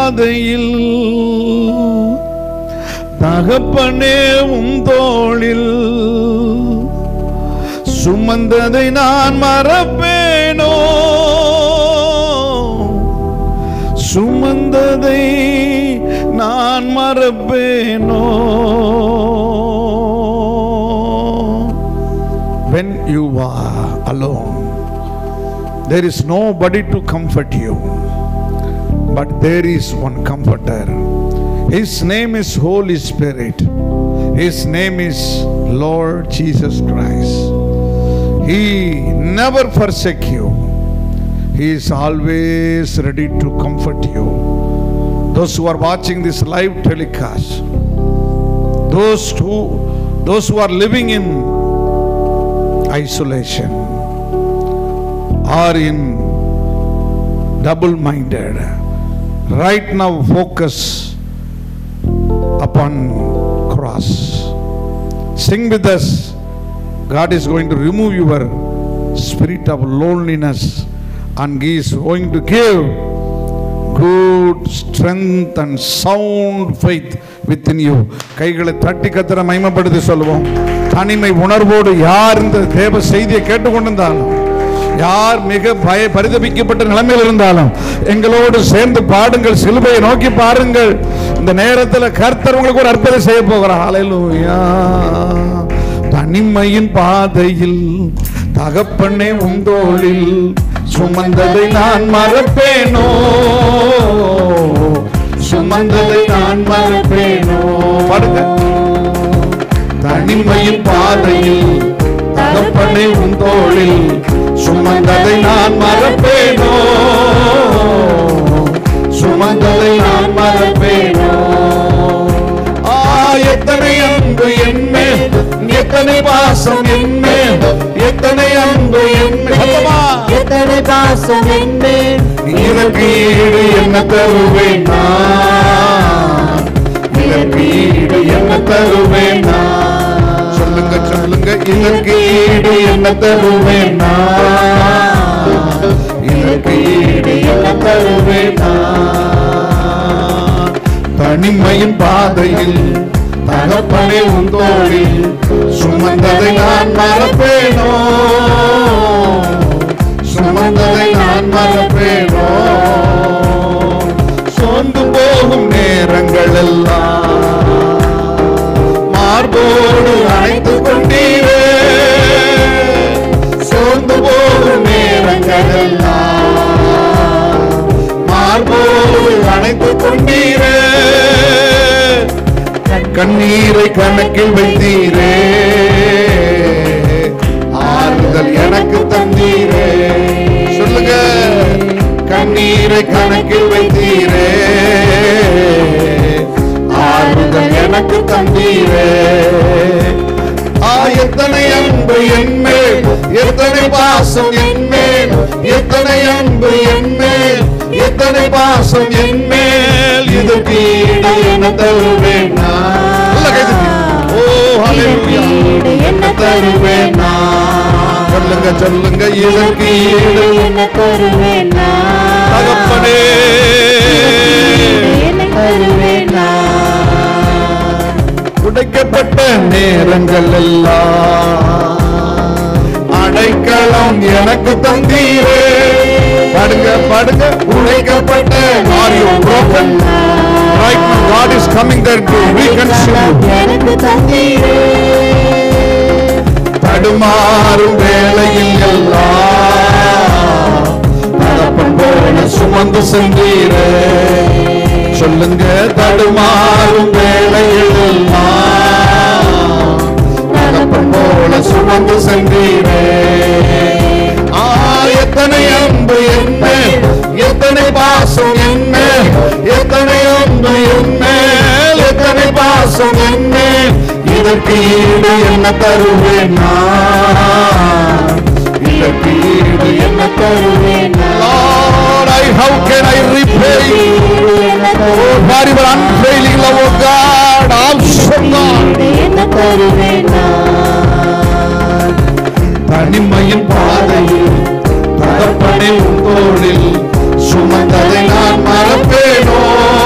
பாதையில் தகப்பனே உம் தோளில் சுமந்ததை நான் மறப்பேனோ சுமந்ததை நான் மறப்பேனோ when you are alone there is nobody to comfort you but there is one comforter his name is holy spirit his name is lord jesus christ he never forsake you he is always ready to comfort you those who are watching this live telecast those who those who are living in isolation are in double minded right now focus upon cross sing with us god is going to remove your spirit of loneliness and he is going to give good strength and sound faith within you கைகளை தட்டி கத்திர மைமப்படுத்தி சொல்லுவோம் தனிமை உணர்வோடு யார் இந்த தேவ செய்தியை கேட்டுக்கொண்டிருந்தாலும் யார் மிக பய பரிதபிக்கப்பட்ட நிலைமையில் இருந்தாலும் எங்களோடு சேர்ந்து பாடுங்கள் சிலுவையை நோக்கி பாருங்கள் இந்த நேரத்தில் கர்த்தர் உங்களுக்கு ஒரு அற்புதம் செய்ய போகிறார் ஹalleluya தனிமையின் பாதையில் தகப்பனே உந்தோளில் சுமந்ததை நான் மறப்பேனோ சுமந்ததை நான் மறப்பேனோ பாடுங்க தனிமையின் பாதையில் தகப்பனை உன் தோளில் சுமந்ததை நான் மறப்பேனோ சுமந்ததை நான் மறப்பேனோ ஆ எத்தனை அன்பு என்மேல் எத்தனை பாசம் என்மேல் எத்தனை அன்பு என்மேல் எத்தனை பாசம் என்பேன் இதற்கு ஈடு என்ன தருவேன் நான் இதற்கு ஈடு என்ன தருவேன் நான் சொல்லுங்க சொல்லுங்க இதற்கு ஈடு என்ன தருவேன் நான் இதற்கு ஈடு என்ன தருவேன் நான் தனிமையின் பாதையில் தகப்பனே உன் தோளில் சுமந்ததை நான் மறப்பேனோ சுமந்ததை நான் மறப்பேனோ சோர்ந்து போகும் நேரங்கள் எல்லாம் மார்போடு அணைத்துக் கொண்டீரே சோர்ந்து போகும் நேரங்கள் எல்லாம் மார்போடு அணைத்துக் கொண்டீரே கண்ணீரை கணக்கில் வைத்தீரே ஆறுதல் எனக்கு தந்தீரே சொல்லுங்க கண்ணீரை கணக்கில் வைத்தீரே ஆறுதல் எனக்கு தந்தீரே ஆ எத்தனை அன்பு என்மேல் எத்தனை பாசம் என்மேல் எத்தனை அன்பு என்மேல் எத்தனை பாசம் என்மேல் இது கீடு என தருவேன் நான். நல்ல கை தட்டி. ஓ ஹalleluya என்ன தருவேன் நான். சொல்லுங்க சொல்லுங்க இதற்கு ஈடு என்ன தருவேன் நான்? தகப்பனே என்ன தருவேன் நான்? உடைக்கப்பட்ட நேரங்கள் எல்லாம் அடைக்கலம் எனக்கு தந்தீரே பாடுங்க பாடுங்க உடைக்கப்பட்ட are you broken right now God is coming there to reconcile you எனக்கு தந்தீரே தடுமாறும் வேளையில் எல்லாம் தகப்பன் போல சுமந்து சென்றீரே சொல்லுங்க தடுமாறும் வேளையில் எல்லாம் தகப்பன் போல சுமந்து சென்றீரே ஆ எத்தனை அன்பு என்ன எத்தனை பாசம் என்ன எத்தனை அன்பு என்ன எத்தனை பாசம் என்ன இதற்கு ஈடு என்ன தருவேன் நான் இதற்கு ஈடு என்ன தருவேன் Lord, I, how can I repay you oh, for your unfailing love, oh God, awesome God. என்ன தருவேன் நான்? தனிமையின் பாதையில் தகப்பனை உங்களோடில் சுமந்ததை நான் மறப்பேனோ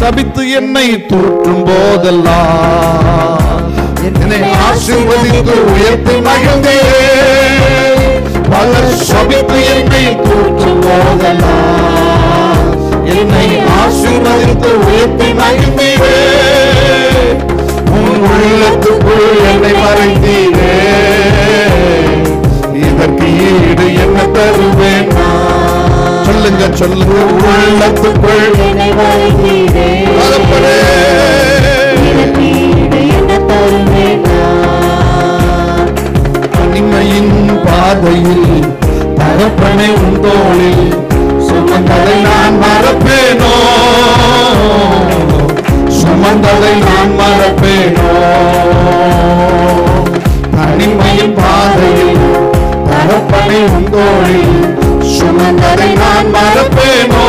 சபித்து என்னை தூற்றும் போதெல்லாம் என்னை ஆசீர்வதித்து உயர்த்தி மகிழ்ந்தீரே பலர் சபித்து என்னை தூற்றும் போதெல்லாம் என்னை ஆசீர்வதித்து உயர்த்தி மகிழ்ந்தீரே உன் உள்ளத்துக்குள் என்னை மறைந்தீரே இதற்கு ஈடு என்ன தருவேன் நான்? சொல்லுங்க சொல்லுங்க உள்ளத்துக்குள் என்னை வருகிறே தகப்பனே. ஈடு என்ன தருவேன் நான் தனிமையின் பாதையில் தகப்பனை உந்தோளில் சுமந்ததை நான் மறப்பேனோ சுமந்ததை நான் மறப்பேனோ தனிமையின் பாதையில் தகப்பனை உந்தோளில் சுமந்ததை நான் மறப்பேனோ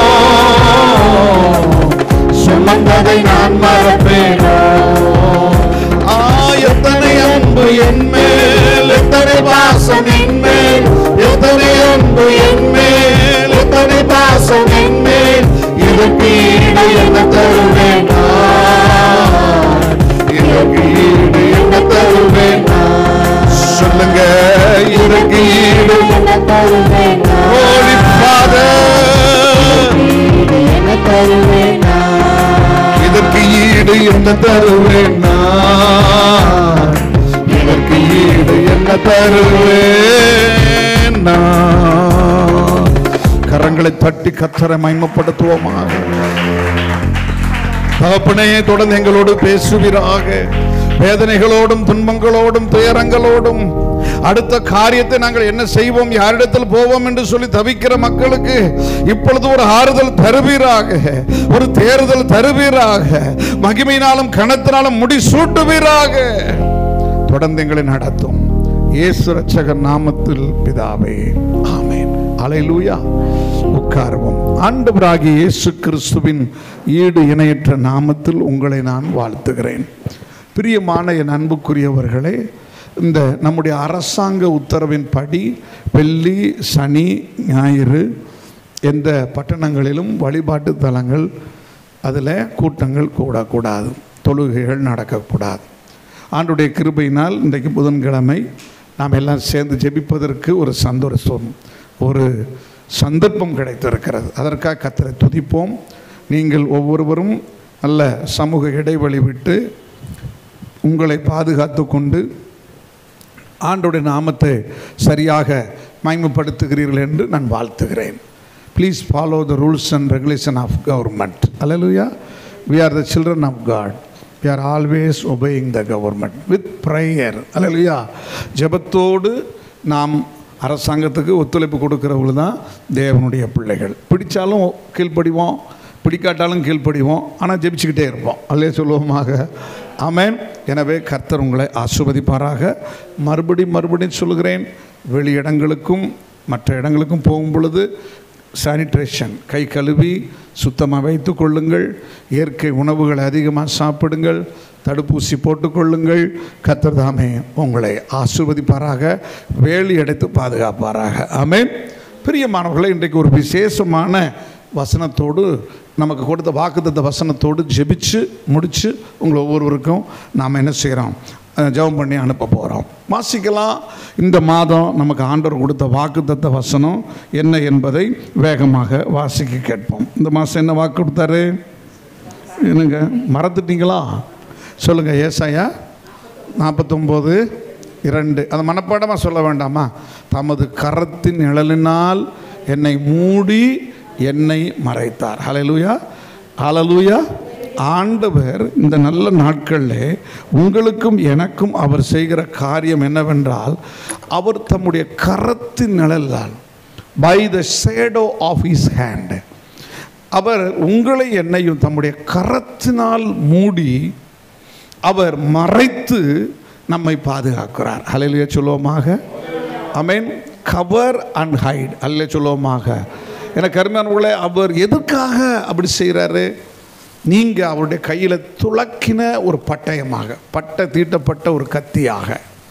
சுமந்ததை நான் மறப்பேனோ ஆ எத்தனை அன்பு என் மேல் எத்தனை பாசம் என் மேல் எத்தனை அன்பு என் மேல் எத்தனை பாசம் என் மேல் இதற்கு ஈடு என்ன தருவேன் நான்? இதற்கு ஈடு என்ன தருவேன் நான்? சொல்லுங்க இதற்கு ஈடு என்ன தருவேன் நான் Holy Father ஈடு என்ன தருவேன் நான் இதற்கு ஈடு என்ன தருவேன் நான் இதற்கு ஈடு என்ன தருவேன் நான் கரங்களை தட்டி கத்தரை மைமப்படுத்துவோமாக தகப்பனே தொடர்ந்து எங்களோடு பேசுவீராக வேதனைகளோடும் துன்பங்களோடும் துயரங்களோடும் அடுத்த காரியத்தை நாங்கள் என்ன செய்வோம் யாரிடத்தில் போவோம் என்று சொல்லி தவிக்கிற மக்களுக்கு இப்பொழுது ஒரு ஆறுதல் தருவீராக ஒரு தேறுதல் தருவீராக மகிமையினாலும் கணத்தினாலும் முடி சூட்டுவீராக தொடர்ந்து எங்களை நடத்தும் இயேசு ரட்சகர் நாமத்தில் பிதாவே ஆமென் அலையிலூயா உட்காருவோம் ஆண்டவராகிய இயேசு கிறிஸ்துவின் ஈடு இணையற்ற நாமத்தில் உங்களை நான் வாழ்த்துகிறேன் பிரியமான என் அன்புக்குரியவர்களே இந்த நம்முடைய அரசாங்க உத்தரவின் படி வெள்ளி சனி ஞாயிறு எந்த பட்டணங்களிலும் வழிபாட்டு தலங்கள் அதில் கூட்டங்கள் கூடக்கூடாது தொழுகைகள் நடக்கக்கூடாது ஆண்டுடைய கிருபையினால் இன்றைக்கு புதன்கிழமை நாம் எல்லாம் சேர்ந்து ஜெபிப்பதற்கு ஒரு சந்தோஷம் ஒரு சந்தர்ப்பம் கிடைத்திருக்கிறது அதற்காக கத்தரை துதிப்போம் நீங்கள் ஒவ்வொருவரும் நல்ல சமூக இடைவெளி விட்டு உங்களை பாதுகாத்து கொண்டு ஆண்டோடைய நாமத்தை சரியாக மைமைப்படுத்துகிறீர்கள் என்று நான் வாழ்த்துகிறேன் please follow the rules and regulation of government hallelujah we are the children of God we are always obeying the government with prayer hallelujah ஜெபத்தோடு நாம் அரசாங்கத்துக்கு ஒத்துழைப்பு கொடுக்கிறவங்க தான் தேவனுடைய பிள்ளைகள் பிடிச்சாலும் கீழ்ப்படிவோம் பிடிக்காட்டாலும் கீழ்ப்படிவோம் ஆனால் ஜெபிச்சுக்கிட்டே இருப்போம் அல்லே சொல்லுவோமாக ஆமென் எனவே கர்த்தர் உங்களை ஆசுவதிப்பாராக மறுபடி மறுபடியும் சொல்கிறேன் வெளி இடங்களுக்கும் மற்ற இடங்களுக்கும் போகும் பொழுது சானிடேஷன் கை கழுவி சுத்தமாக வைத்து கொள்ளுங்கள் இயற்கை உணவுகளை அதிகமாக சாப்பிடுங்கள் தடுப்பூசி போட்டுக்கொள்ளுங்கள் கர்த்தர் தாமே உங்களை ஆசிர்வதிப்பாராக வேலி அடைத்து பாதுகாப்பாராக ஆமென் பிரியமானவர்களே இன்றைக்கு ஒரு விசேஷமான வசனத்தோடு நமக்கு கொடுத்த வாக்குத்தத்த வசனத்தோடு ஜெபிச்சு முடித்து உங்களை ஒவ்வொருவருக்கும் நாம் என்ன செய்கிறோம் அஹ், ஜெபம் பண்ணி அனுப்ப போகிறோம் வாசிக்கலாம் இந்த மாதம் நமக்கு ஆண்டவர் கொடுத்த வாக்குத்தத்த வசனம் என்ன என்பதை வேகமாக வாசிக்க கேட்போம் இந்த மாதம் என்ன வாக்கு கொடுத்தாரு என்னங்க மறந்துட்டீங்களா சொல்லுங்கள் ஏசாயா நாற்பத்தொம்போது இரண்டு அந்த மனப்பாடமாக சொல்ல வேண்டாமா தமது கரத்தின் நிழலினால் என்னை மூடி என்னை மறைத்தார் ஹalleluya ஹalleluya ஆண்டவர் இந்த நல்ல நாட்களில் உங்களுக்கும் எனக்கும் அவர் செய்கிற காரியம் என்னவென்றால் அவர் தம்முடைய கரத்தின் நிழலால் by the shadow of his hand அவர் உங்களை என்னையும் தம்முடைய கரத்தினால் மூடி அவர் மறைத்து நம்மை பாதுகாக்கிறார் ஹalleluya சொல்லுவோமாக அமேன் கவர் அண்ட் ஹைட் அல்ல சொல்லுவோமாக எனக்கு அருமையானவர்களே அவர் எதுக்காக அப்படி செய்கிறாரு நீங்கள் அவருடைய கையில் துளக்கின ஒரு பட்டயமாக பட்டை தீட்டப்பட்ட ஒரு கத்தியாக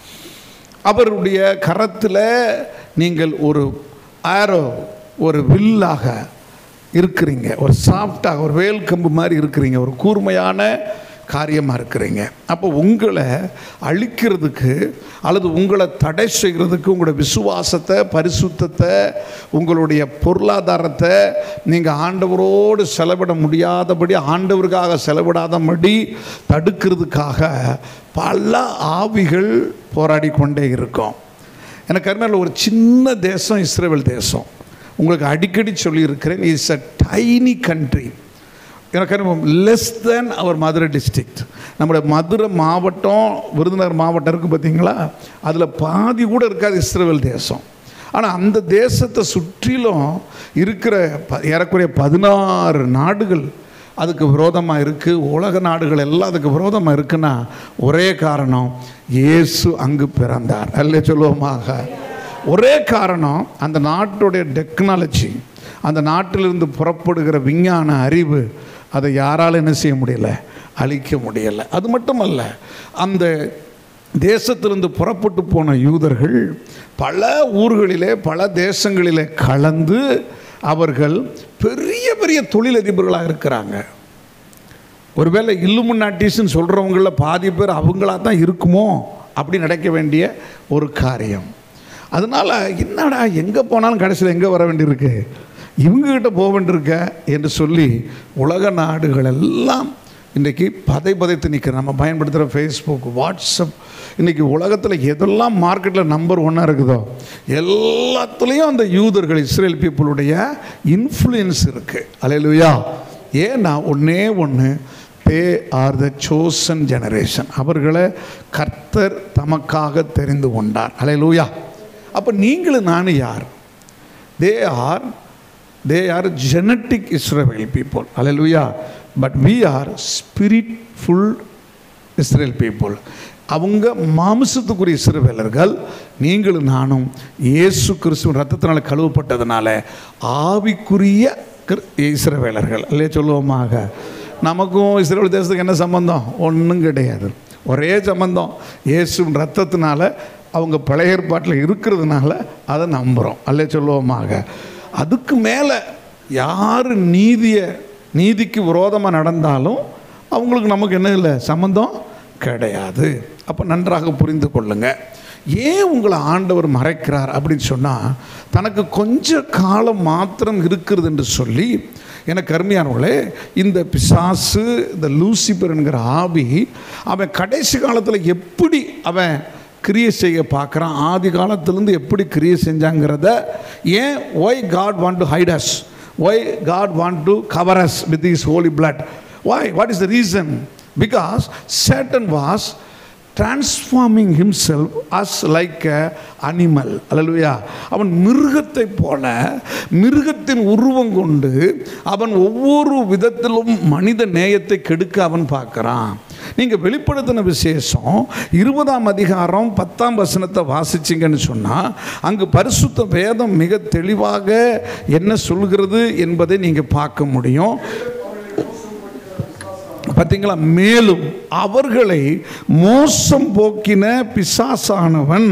அவருடைய கரத்தில் நீங்கள் ஒரு ஆரோ ஒரு வில்லாக இருக்கிறீங்க ஒரு சாஃப்டாக ஒரு வேல் கம்பு மாதிரி இருக்கிறீங்க ஒரு கூர்மையான காரியமாக இருக்கிறீங்க அப்போ உங்களை அழிக்கிறதுக்கு அல்லது உங்களை தடை செய்கிறதுக்கு உங்களோட விசுவாசத்தை பரிசுத்தத்தை உங்களுடைய பொருளாதாரத்தை நீங்கள் ஆண்டவரோடு செலவிட முடியாதபடி ஆண்டவருக்காக செலவிடாதபடி தடுக்கிறதுக்காக பல ஆவிகள் போராடி கொண்டே இருக்கும் எனக்கு அருமையில் ஒரு சின்ன தேசம் இஸ்ரேல் தேசம் உங்களுக்கு அடிக்கடி சொல்லியிருக்கிறேன் இட்ஸ் அ டைனி கண்ட்ரி எனக்கு லெஸ் தென் அவர் மதுரை டிஸ்ட்ரிக்ட் நம்முடைய மதுரை மாவட்டம் விருதுநகர் மாவட்டம் இருக்குது பார்த்தீங்களா அதில் பாதி கூட இருக்காது இஸ்ரேல் தேசம் ஆனால் அந்த தேசத்தை சுற்றிலும் இருக்கிற ப ஏறக்குறைய பதினாறு நாடுகள் அதுக்கு விரோதமாக இருக்குது உலக நாடுகள் எல்லாம் அதுக்கு விரோதமாக இருக்குன்னா ஒரே காரணம் இயேசு அங்கு பிறந்தார் அல்ல சொல்லுவோமாக ஒரே காரணம் அந்த நாட்டுடைய டெக்னாலஜி அந்த நாட்டிலிருந்து புறப்படுகிற விஞ்ஞான அறிவு அதை யாராலும் என்ன செய்ய முடியல அழிக்க முடியலை அது மட்டுமல்ல அந்த தேசத்திலிருந்து புறப்பட்டு போன யூதர்கள் பல ஊர்களிலே பல தேசங்களிலே கலந்து அவர்கள் பெரிய பெரிய தொழிலதிபர்களாக இருக்கிறாங்க ஒருவேளை இல்லுமுன்னாட்டிஸ்ன்னு சொல்கிறவங்களில் பாதி பேர் அவங்களா தான் இருக்குமோ அப்படி நடக்க வேண்டிய ஒரு காரியம் அதனால் என்னடா எங்கே போனாலும் கடைசியில் எங்கே வர வேண்டியிருக்கு இவங்ககிட்ட போக வேண்டியிருக்க என்று சொல்லி உலக நாடுகள் எல்லாம் இன்றைக்கி பதை பதைத்து நிற்கிற நம்ம பயன்படுத்துகிற ஃபேஸ்புக் வாட்ஸ்அப் இன்றைக்கி உலகத்தில் எதெல்லாம் மார்க்கெட்டில் நம்பர் ஒன்னாக இருக்குதோ எல்லாத்துலேயும் அந்த யூதர்கள் இஸ்ரேல் பீப்புளுடைய இன்ஃப்ளூயன்ஸ் இருக்குது அலையலுயா ஏன்னா ஒன்றே ஒன்று they are the chosen generation அவர்களை கர்த்தர் தமக்காக தெரிந்து கொண்டார் அலையலூயா அப்போ நீங்களும் நானும் யார் they are they are genetic Israel people hallelujah but we are spirit full Israel people அவங்க மாமிசத்துக்குரிய இஸ்ரவேலர்கள் நீங்களும் நானும் இயேசு கிறிஸ்துவின் ரத்தத்தினால் கழுவப்பட்டதுனால ஆவிக்குரிய கிற- இஸ்ரவேலர்கள் இல்லையே சொல்லுவோமாக நமக்கும் இஸ்ரேல் தேசத்துக்கு என்ன சம்பந்தம் ஒன்றும் கிடையாது ஒரே சம்பந்தம் இயேசுவின் ரத்தத்தினால அவங்க பழைய ஏற்பாட்டில் இருக்கிறதுனால அதை நம்புகிறோம் அல்லே சொல்லுவோமாக அதுக்கு மேலே யார் நீதியை நீதிக்கு விரோதமாக நடந்தாலும் அவங்களுக்கு நமக்கு என்ன இல்லை சம்மந்தம் கிடையாது அப்போ நன்றாக புரிந்து கொள்ளுங்க ஏன் உங்களை ஆண்டவர் மறைக்கிறார் அப்படின்னு சொன்னால் தனக்கு கொஞ்ச காலம் மாத்திரம் இருக்கிறது என்று சொல்லி எனக்கு அருமையானவர்களே இந்த பிசாசு இந்த லூசிபர் என்கிற ஆவி அவன் கடைசி காலத்தில் எப்படி அவன் கிரியை செய்ய பார்க்குறான் ஆதி காலத்திலேருந்து எப்படி கிரியை செஞ்சாங்கிறத ஏன் why God want to hide us why God want to cover us with is holy blood why what is the reason because Satan was transforming himself as like a animal hallelujah அவன் மிருகத்தை போல மிருகத்தின் உருவம் கொண்டு அவன் ஒவ்வொரு விதத்திலும் மனித நேயத்தை கெடுக்க அவன் பார்க்குறான் நீங்கள் வெளிப்படுத்தின விசேஷம் இருபதாம் அதிகாரம் பத்தாம் வசனத்தை வாசிச்சிங்கன்னு சொன்னால் அங்கு பரிசுத்த வேதம் மிக தெளிவாக என்ன சொல்கிறது என்பதை நீங்கள் பார்க்க முடியும் பார்த்தீங்களா மேலும் அவர்களை மோசம் போக்கின பிசாசானவன்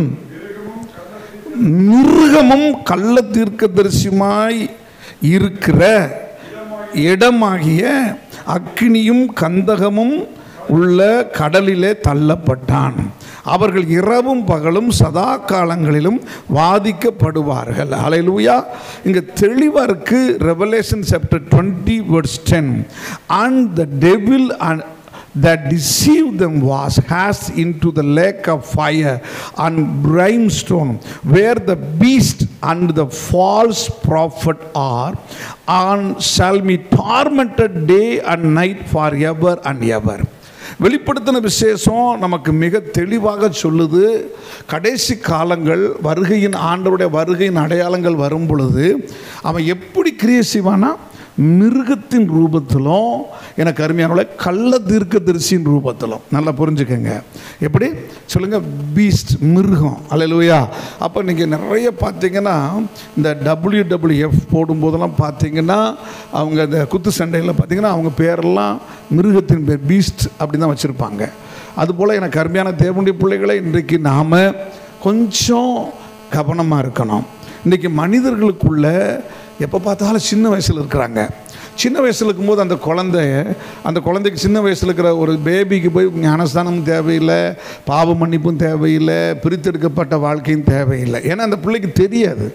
மிருகமும் கள்ள தீர்க்கதரிசியுமாய் இருக்கிற இடமாகிய அக்கினியும் கந்தகமும் உள்ள கடலிலே தள்ளப்பட்டான் அவர்கள் இரவும் பகலும் சதா காலங்களிலும் வாதிக்கப்படுவார்கள் அலையிலூயா இங்கே தெளிவாக இருக்கு revelation chapter twenty words ten and the devil and that deceived them was cast into the lake of fire and brimstone where the beast and the false prophet are and shall be tormented day and night forever and ever வெளிப்படுத்தின விசேஷம் நமக்கு மிக தெளிவாக சொல்லுது கடைசி காலங்கள் வருகையின் ஆண்டவருடைய வருகையின் அடையாளங்கள் வரும் பொழுது அவன் எப்படி கிரியை செய்வானா மிருகத்தின் ரூபத்திலும் எனக்கு அருமையான கள்ள தீர்க்க தரிசியின் ரூபத்திலும் நல்லா புரிஞ்சுக்கங்க எப்படி சொல்லுங்க பீஸ்ட் மிருகம் அல்லையா அப்போ நீங்கள் நிறைய பார்த்தீங்கன்னா இந்த டபிள்யூடபிள்யூஎஃப் போடும்போதெல்லாம் பார்த்தீங்கன்னா அவங்க இந்த குத்து சண்டையில் பார்த்தீங்கன்னா அவங்க பேரெல்லாம் மிருகத்தின் பேர் பீஸ்ட் அப்படி தான் வச்சுருப்பாங்க அதுபோல் எனக்கு அருமையான தேவனுடைய பிள்ளைகளை இன்றைக்கு நாம் கொஞ்சம் கவனமாக இருக்கணும் இன்றைக்கி மனிதர்களுக்குள்ள எப்போ பார்த்தாலும் சின்ன வயசில் இருக்கிறாங்க சின்ன வயசில் இருக்கும்போது அந்த குழந்தை அந்த குழந்தைக்கு சின்ன வயசில் இருக்கிற ஒரு பேபிக்கு போய் ஞானஸ்தானமும் தேவையில்லை பாவ மன்னிப்பும் தேவையில்லை பிரித்தெடுக்கப்பட்ட வாழ்க்கையும் தேவையில்லை ஏன்னா அந்த பிள்ளைக்கு தெரியாது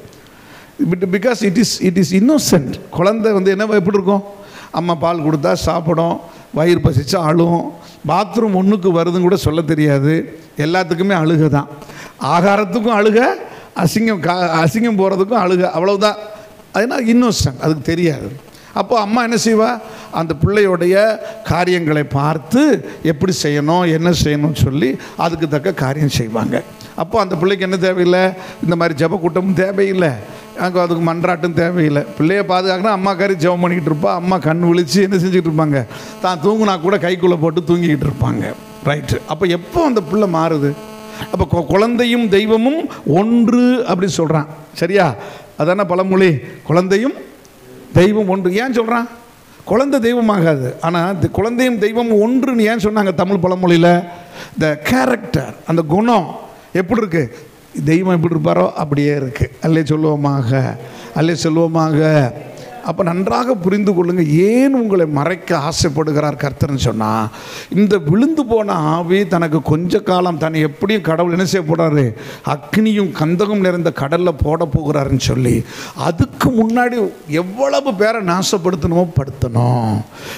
but because it is it is innocent குழந்தை வந்து என்ன எப்படி இருக்கும் அம்மா பால் கொடுத்தா சாப்பிடும் வயிறு பசிச்சா அழுவும் பாத்ரூம் ஒன்றுக்கு வருதுன்னு கூட சொல்ல தெரியாது எல்லாத்துக்குமே அழுக தான் ஆகாரத்துக்கும் அழுக அசிங்கம் கா அசிங்கம் போகிறதுக்கும் அழுக அவ்வளவுதான் அதனால் இன்னோசென்ட் அதுக்கு தெரியாது அப்போ அம்மா என்ன செய்வா அந்த பிள்ளையோடைய காரியங்களை பார்த்து எப்படி செய்யணும் என்ன செய்யணும்னு சொல்லி அதுக்கு தக்க காரியம் செய்வாங்க அப்போ அந்த பிள்ளைக்கு என்ன தேவையில்லை இந்த மாதிரி ஜப கூட்டமும் தேவையில்லை அங்கே அதுக்கு மன்றாட்டும் தேவையில்லை பிள்ளைய பாதுகாக்கணும் அம்மா காரி ஜெபம் பண்ணிக்கிட்டு இருப்பா அம்மா கண் விழிச்சு என்ன செஞ்சுட்டு இருப்பாங்க தான் தூங்குனா கூட கைக்குள்ளே போட்டு தூங்கிக்கிட்டு இருப்பாங்க ரைட்டு அப்போ எப்போ அந்த பிள்ளை மாறுது அப்போ கொ- குழந்தையும் தெய்வமும் ஒன்று அப்படி சொல்கிறான் சரியா அதான பழமொழி குழந்தையும் தெய்வம் ஒன்று ஏன் சொல்கிறான் குழந்தை தெய்வமாகாது ஆனால் குழந்தையும் தெய்வம் ஒன்றுன்னு ஏன் சொன்னாங்க தமிழ் பழமொழியில் த கேரக்டர் அந்த குணம் எப்படி இருக்கு தெய்வம் எப்படி இருப்பாரோ அப்படியே இருக்கு அல்லே சொல்லுவோமாக அல்லே சொல்லுவோமாக அப்போ நன்றாக புரிந்து கொள்ளுங்க ஏன் உங்களை மறைக்க ஆசைப்படுகிறார் கர்த்தர்னு சொன்னால் இந்த விழுந்து போன ஆவி தனக்கு கொஞ்ச காலம் தன்னை எப்படியும் கடவுள் என்ன செய்ய போறாரு அக்னியும் கந்தகம் நிறைந்த கடலில் போட போகிறாருன்னு சொல்லி அதுக்கு முன்னாடி எவ்வளவு பேரை நாசப்படுத்தணுமோ படுத்தணும்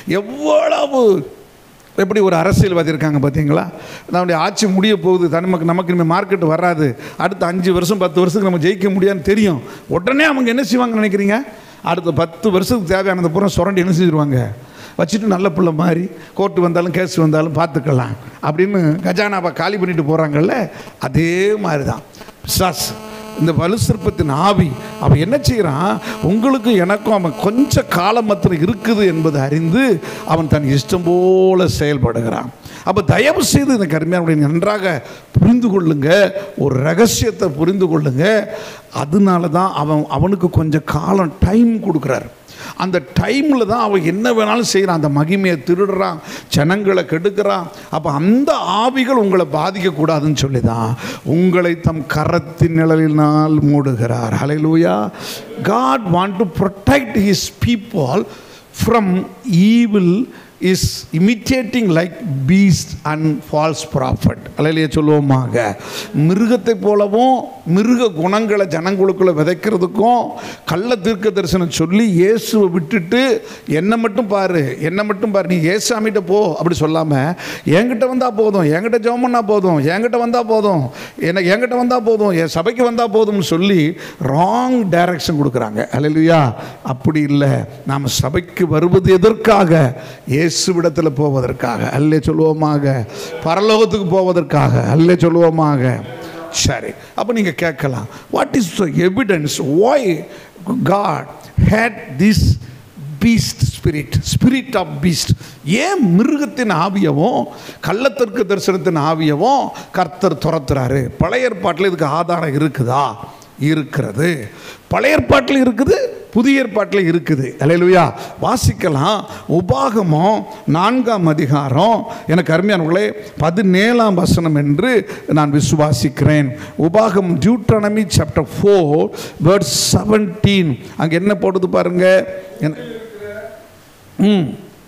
எவ்வளவு எப்படி ஒரு அரசியல்வாதி இருக்காங்க பார்த்தீங்களா நம்முடைய ஆட்சி முடிய போகுது தான் நமக்கு நமக்கு இனிமேல் மார்க்கெட் வராது அடுத்த அஞ்சு வருஷம் பத்து வருஷத்துக்கு நம்ம ஜெயிக்க முடியாதுன்னு தெரியும் உடனே அவங்க என்ன செய்வாங்கன்னு நினைக்கிறீங்க அடுத்த பத்து வருஷத்துக்கு தேவையானது பூரா சுரண்டி என்ன செஞ்சிருவாங்க வச்சுட்டு நல்ல பிள்ளை மாதிரி கோர்ட்டு வந்தாலும் கேஸ் வந்தாலும் பார்த்துக்கலாம் அப்படின்னு கஜானாவை காலி பண்ணிட்டு போகிறாங்கல்ல அதே மாதிரி தான் பிசாஸ் இந்த வலுசிற்பத்தின் ஆவி அவன் என்ன செய்கிறான் உங்களுக்கு எனக்கும் அவன் கொஞ்ச காலம் மாத்திரம் இருக்குது என்பதை அறிந்து அவன் தன் இஷ்டம் போல செயல்படுகிறான் அப்போ தயவு செய்து இந்த கருமையானுடைய நன்றாக புரிந்து கொள்ளுங்க ஒரு ரகசியத்தை புரிந்து கொள்ளுங்க அதனால தான் அவன் அவனுக்கு கொஞ்சம் காலம் டைம் கொடுக்குறாரு அந்த டைமில் தான் அவன் என்ன வேணாலும் செய்கிறான் அந்த மகிமையை திருடுறான் ஜனங்களை கெடுக்கிறான் அப்போ அந்த ஆவிகள் உங்களை பாதிக்கக்கூடாதுன்னு சொல்லி தான் உங்களை தம் கரத்தின் நிழலினால் மூடுகிறார் ஹalleluya God want to protect his people from evil is imitating like beast and false prophet hallelujah சொல்லுவோமாக மிருகத்தை போலவும் மிருக குணங்களை ஜனங்களுக்குள்ள விதைக்கிறதுக்கும் கள்ள தீர்க்க தரிசனம் சொல்லி இயேசுவை விட்டுட்டு என்னை மட்டும் பாரு என்னை மட்டும் பாரு நீ ஏசாமிகிட்ட போ அப்படி சொல்லாமல் என்கிட்ட வந்தால் போதும் என்கிட்ட ஜெபம் பண்ணால் போதும் என்கிட்ட வந்தால் போதும் என்ன என்கிட்ட வந்தால் போதும் என் சபைக்கு வந்தால் போதும்னு சொல்லி ராங் டைரக்ஷன் கொடுக்குறாங்க அல்லையா அப்படி இல்லை நாம் சபைக்கு வருவது எதற்காக இயேசுவிடத்தில் போவதற்காக அல்லே சொல்லுவோமாக பரலோகத்துக்கு போவதற்காக அல்லே சொல்லுவோமாக சரி அப்போ நீங்கள் கேட்கலாம் what is the evidence why God hate this beast spirit spirit of beast ஏன் மிருகத்தின் ஆவியவும் கள்ளத்திற்கு தரிசனத்தின் ஆவியவும் கர்த்தர் துரத்துறாரு பழைய ஏற்பாட்டில் இதுக்கு ஆதாரம் இருக்குதா இருக்கிறது பழைய ஏற்பாட்டில் இருக்குது புதிய ஏற்பாட்டில் இருக்குது அல்லேலூயா வாசிக்கலாம் உபாகமம் நான்காம் அதிகாரம் எனக்கு அருமையானவர்களே பதினேழாம் வசனம் என்று நான் விசுவாசிக்கிறேன் உபாகம் Deuteronomy chapter four word seventeen அங்கே என்ன போடுது பாருங்க என்ன- ம்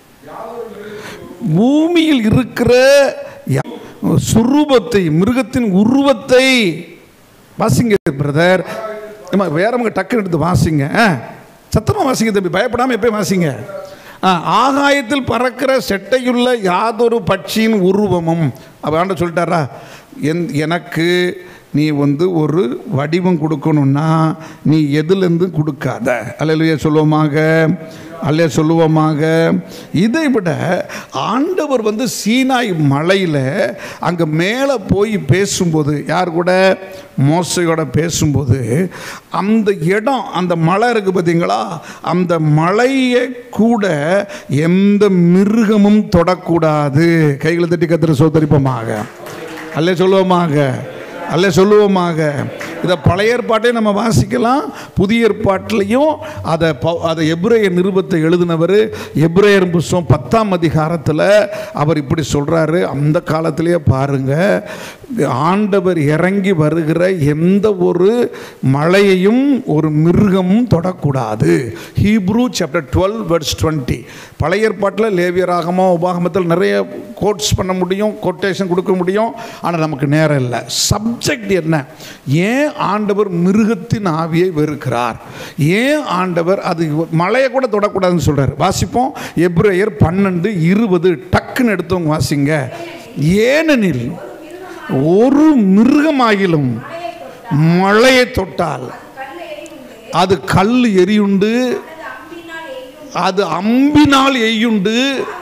பூமியில் இருக்கிற யா- சுரூபத்தை மிருகத்தின் உருவத்தை வாசிங்க பிரதர் ஏம்மா வேறவங்க டக்குன்னு எடுத்து வாசிங்க ஆ, சத்தமா வாசிங்க தம்பி பயப்படாமல் எப்பயும் வாசிங்க ஆ, ஆகாயத்தில் பறக்கிற செட்டையுள்ள யாதொரு பட்சியின் உருவமும் அப்போ ஆண்ட சொல்லிட்டாரா என் எனக்கு நீ வந்து ஒரு வடிவம் கொடுக்கணும்னா நீ எதுலேருந்து கொடுக்காத அல்லையா சொல்லுவோமாக அல்லையா சொல்லுவோமாக இதை விட ஆண்டவர் வந்து சீனாய் மலையில் அங்கே மேலே போய் பேசும்போது யார் கூட மோசையோட பேசும்போது அந்த இடம் அந்த மலை இருக்குது பார்த்தீங்களா அந்த மலையை கூட எந்த மிருகமும் தொடக்கூடாது கைகளை தட்டி கத்துற சோதரிப்பமாக அல்ல சொல்லுவோமாக அல்ல சொல்லுவோமாக இதை பழைய ஏற்பாட்டையும் நம்ம வாசிக்கலாம் புதிய ஏற்பாட்டிலையும் அதை ப- அதை எப்ரேய நிருபத்தை எழுதினவர் எப்ரேயர் புஸ்தகம் பத்தாம் அதிகாரத்தில் அவர் இப்படி சொல்கிறாரு அந்த காலத்திலேயே பாருங்க ஆண்டவர் இறங்கி வருகிற எந்த ஒரு மழையையும் ஒரு மிருகமும் தொடக்கூடாது Hebrew chapter twelve words twenty பழைய ஏற்பாட்டில் லேவியராகமோ உபாகமத்தில் நிறைய கோட்ஸ் பண்ண முடியும் கொட்டேஷன் கொடுக்க முடியும் ஆனால் நமக்கு நேரம் இல்லை சப்ஜெக்ட் என்ன ஏன் ஆண்டவர் மிருகத்தின் ஆவியை வெறுக்கிறார் ஏன் ஆண்டவர் அது மழையை கூட தொடக்கூடாதுன்னு சொல்றார் வாசிப்போம் எப்ரேயர் பன்னெண்டு இருபது டக்குன்னு எடுத்தவங்க வாசிங்க ஏனெனில் ஒரு மிருகமாகிலும் மழையை தொட்டால் அது கல் எரியுண்டு அது அம்பினால் எய்யுண்டு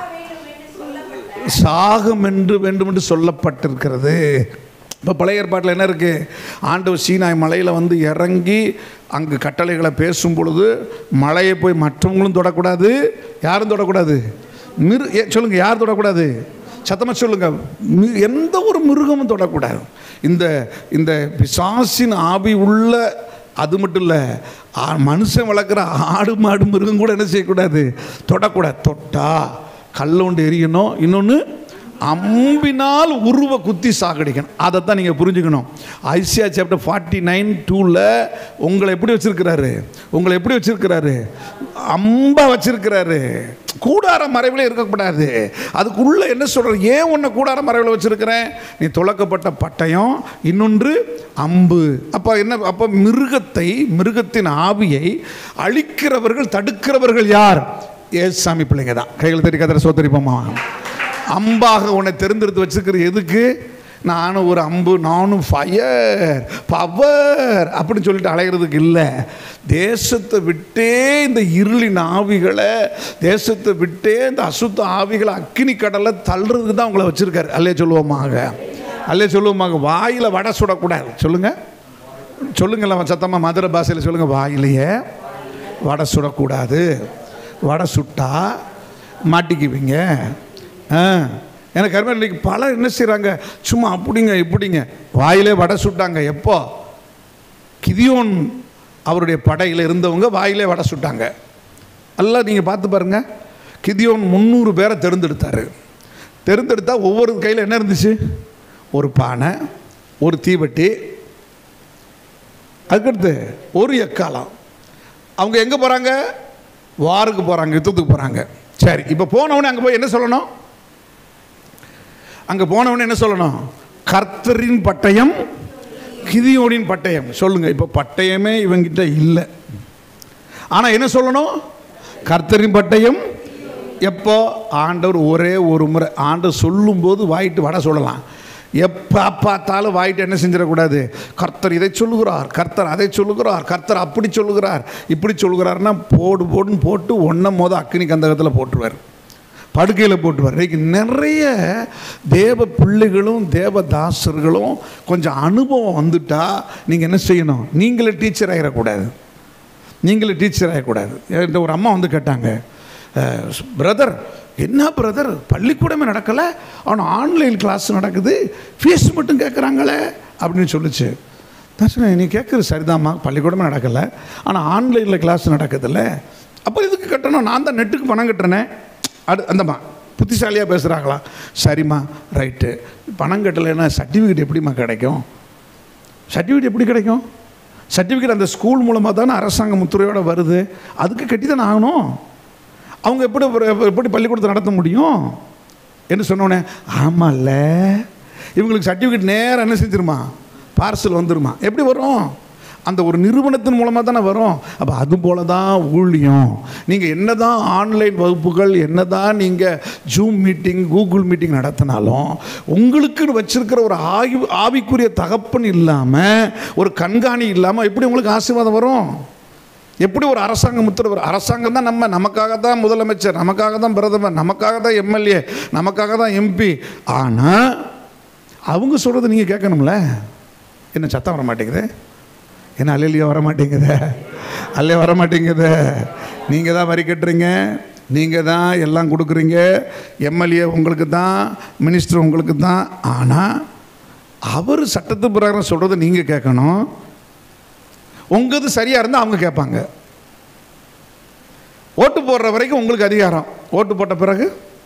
சாகம் என்று வேண்டும் என்று சொல்லப்பட்டிருக்கிறது இப்போ பழைய ஏற்பாட்டில் என்ன இருக்கு ஆண்டவர் சீனாய் மலையில் வந்து இறங்கி அங்கு கட்டளைகளை பேசும் பொழுது மலையை போய் மற்றவங்களும் தொடக்கூடாது யாரும் தொடக்கூடாது மிரு ஏ, சொல்லுங்க யார் தொடக்கூடாது சத்தமாக சொல்லுங்க மி- எந்த ஒரு மிருகமும் தொடக்கூடாது இந்த இந்த பிசாசின் ஆவி உள்ள அது மட்டும் இல்லை மனுஷன் வளர்க்குற ஆடு மாடு மிருகம் கூட என்ன செய்யக்கூடாது தொடக்கூடாது தொட்டா கல்ல ஒன்று எரியணும் இன்னொன்று அம்பினால் உருவ குத்தி சாகடிக்கணும் அதை தான் நீங்கள் புரிஞ்சுக்கணும் ஐசியா சாப்டர் ஃபார்ட்டி நைன் டூவில் உங்களை எப்படி வச்சிருக்கிறாரு உங்களை எப்படி வச்சிருக்கிறாரு அம்பா வச்சிருக்கிறாரு கூடார மறைவில் இருக்கக்கூடாது அதுக்குள்ள என்ன சொல்ற ஏன் உன்னை கூடார மறைவில் வச்சிருக்கிறேன் நீ துளக்கப்பட்ட பட்டயம் இன்னொன்று அம்பு அப்போ என்ன அப்போ மிருகத்தை மிருகத்தின் ஆவியை அழிக்கிறவர்கள் தடுக்கிறவர்கள் யார் ஏசாமி பிள்ளைங்க தான் கையில் தட்டி கதிர சோத்தரிப்போமா அம்பாக உன்னை தெரிந்தெடுத்து வச்சிருக்கிறது எதுக்கு நானும் ஒரு அம்பு நானும் ஃபயர் பவர் அப்படின்னு சொல்லிட்டு அலைகிறதுக்கு இல்லை தேசத்தை விட்டே இந்த இருளின் ஆவிகளை தேசத்தை விட்டே இந்த அசுத்த ஆவிகளை அக்கினி கடலை தள்ளுறதுக்கு தான் உங்களை வச்சிருக்காரு அல்லே சொல்லுவோமாக அல்லே சொல்லுவோமாக வாயில் வடை சுடக்கூடாது சொல்லுங்க சொல்லுங்களேன் சத்தமாக மதுரை பாஷையில் சொல்லுங்க வாயிலேயே வடை சுடக்கூடாது வடை சுட்டா மாட்டிக்குவீங்க ஆ எனக்கு கருமே இன்னைக்கு பலர் என்ன செய்கிறாங்க சும்மா அப்படிங்க இப்படிங்க வாயிலே வடை சுட்டாங்க எப்போ கிதியோன் அவருடைய படையில் இருந்தவங்க வாயிலே வடை சுட்டாங்க எல்லாம் நீங்கள் பார்த்து பாருங்க கிதியோன் முந்நூறு பேரை தேர்ந்தெடுத்தார் தேர்ந்தெடுத்தா ஒவ்வொரு கையில் என்ன இருந்துச்சு ஒரு பானை ஒரு தீவட்டி அதுக்கடுத்து ஒரு எக்காலம் அவங்க எங்கே போகிறாங்க வாருக்கு போகிறாங்க யுத்தத்துக்கு போகிறாங்க சரி இப்போ போனவனே அங்கே போய் என்ன சொல்லணும் அங்கே போனவனே என்ன சொல்லணும் கர்த்தரின் பட்டயம் கிதியோனின் பட்டயம் சொல்லுங்க இப்போ பட்டயமே இவங்கிட்ட இல்லை ஆனால் என்ன சொல்லணும் கர்த்தரின் பட்டயம் எப்போ ஆண்டவர் ஒரே ஒரு முறை ஆண்டவர் சொல்லும்போது வாயிட்டு வட சொல்லலாம் எப்போ பார்த்தாலும் வாயிட்டு என்ன செஞ்சிடக்கூடாது கர்த்தர் இதை சொல்லுகிறார் கர்த்தர் அதை சொல்லுகிறார் கர்த்தர் அப்படி சொல்லுகிறார் இப்படி சொல்லுகிறார்னா போடு போடுன்னு போட்டு ஒன்றை மோத அக்னி கந்தகத்தில் போட்டுருவார் படுக்கையில் போட்டுவார் இன்னைக்கு நிறைய தேவ பிள்ளைகளும் தேவ தாசர்களும் கொஞ்சம் அனுபவம் வந்துட்டா நீங்கள் என்ன செய்யணும் நீங்களே டீச்சர் ஆகிடக்கூடாது நீங்களே டீச்சர் ஆகக்கூடாது என்கிட்ட ஒரு அம்மா வந்து கேட்டாங்க பிரதர் என்ன பிரதர் பள்ளிக்கூடமே நடக்கலை ஆனால் ஆன்லைன் கிளாஸ் நடக்குது ஃபீஸ் மட்டும் கேட்குறாங்களே அப்படின்னு சொல்லுச்சு நான் சொன்னேன் நீ கேட்குறது சரிதாம்மா பள்ளிக்கூடமே நடக்கலை ஆனால் ஆன்லைனில் கிளாஸ் நடக்குதுல்ல அப்போ இதுக்கு கட்டணும் நான் தான் நெட்டுக்கு பணம் கட்டுறேனே அடு அந்தம்மா புத்திசாலியாக பேசுகிறாங்களா சரிம்மா ரைட்டு பணம் கட்டலைன்னா சர்டிஃபிகேட் எப்படிம்மா கிடைக்கும் சர்டிஃபிகேட் எப்படி கிடைக்கும் சர்டிஃபிகேட் அந்த ஸ்கூல் மூலமாக தானே அரசாங்க முத்திரையோட வருது அதுக்கு கட்டி தானே ஆகணும் அவங்க எப்படி எப்படி பள்ளிக்கூடத்தை நடத்த முடியும் என்று சொன்னோடனே ஆமாம்ல இவங்களுக்கு சர்டிஃபிகேட் நேரம் என்ன செஞ்சிருமா பார்சல் வந்துருமா எப்படி வரும் அந்த ஒரு நிறுவனத்தின் மூலமாக தானே வரும் அப்போ அது போல தான் ஊழியம் நீங்கள் என்ன தான் ஆன்லைன் வகுப்புகள் என்ன தான் நீங்கள் ஜூம் மீட்டிங் கூகுள் மீட்டிங் நடத்தினாலும் உங்களுக்குன்னு வச்சிருக்கிற ஒரு ஆய்வு ஆவிக்குரிய தகப்பன் இல்லாமல் ஒரு கண்காணி இல்லாமல் எப்படி உங்களுக்கு ஆசீர்வாதம் வரும் எப்படி ஒரு அரசாங்கம் முத்திர வரும் அரசாங்கம் தான் நம்ம நமக்காக தான் முதலமைச்சர் நமக்காக தான் பிரதமர் நமக்காக தான் எம்எல்ஏ நமக்காக தான் எம்பி ஆனால் அவங்க சொல்கிறது நீங்கள் கேட்கணும்ல என்ன சத்தம் வர மாட்டேங்குது என்ன அல்லையா வர மாட்டேங்குது அல்லே வர மாட்டேங்குது நீங்கள் தான் வரி கட்டுறீங்க நீங்கள் தான் எல்லாம் கொடுக்குறீங்க எம்எல்ஏ உங்களுக்கு தான் மினிஸ்டர் உங்களுக்கு தான் ஆனால் அவர் சட்டத்து பிரகாரம் சொல்கிறத நீங்கள் கேட்கணும் உங்கது சரியாக இருந்தால் அவங்க கேட்பாங்க ஓட்டு போடுற வரைக்கும் உங்களுக்கு அதிகாரம் ஓட்டு போட்ட பிறகு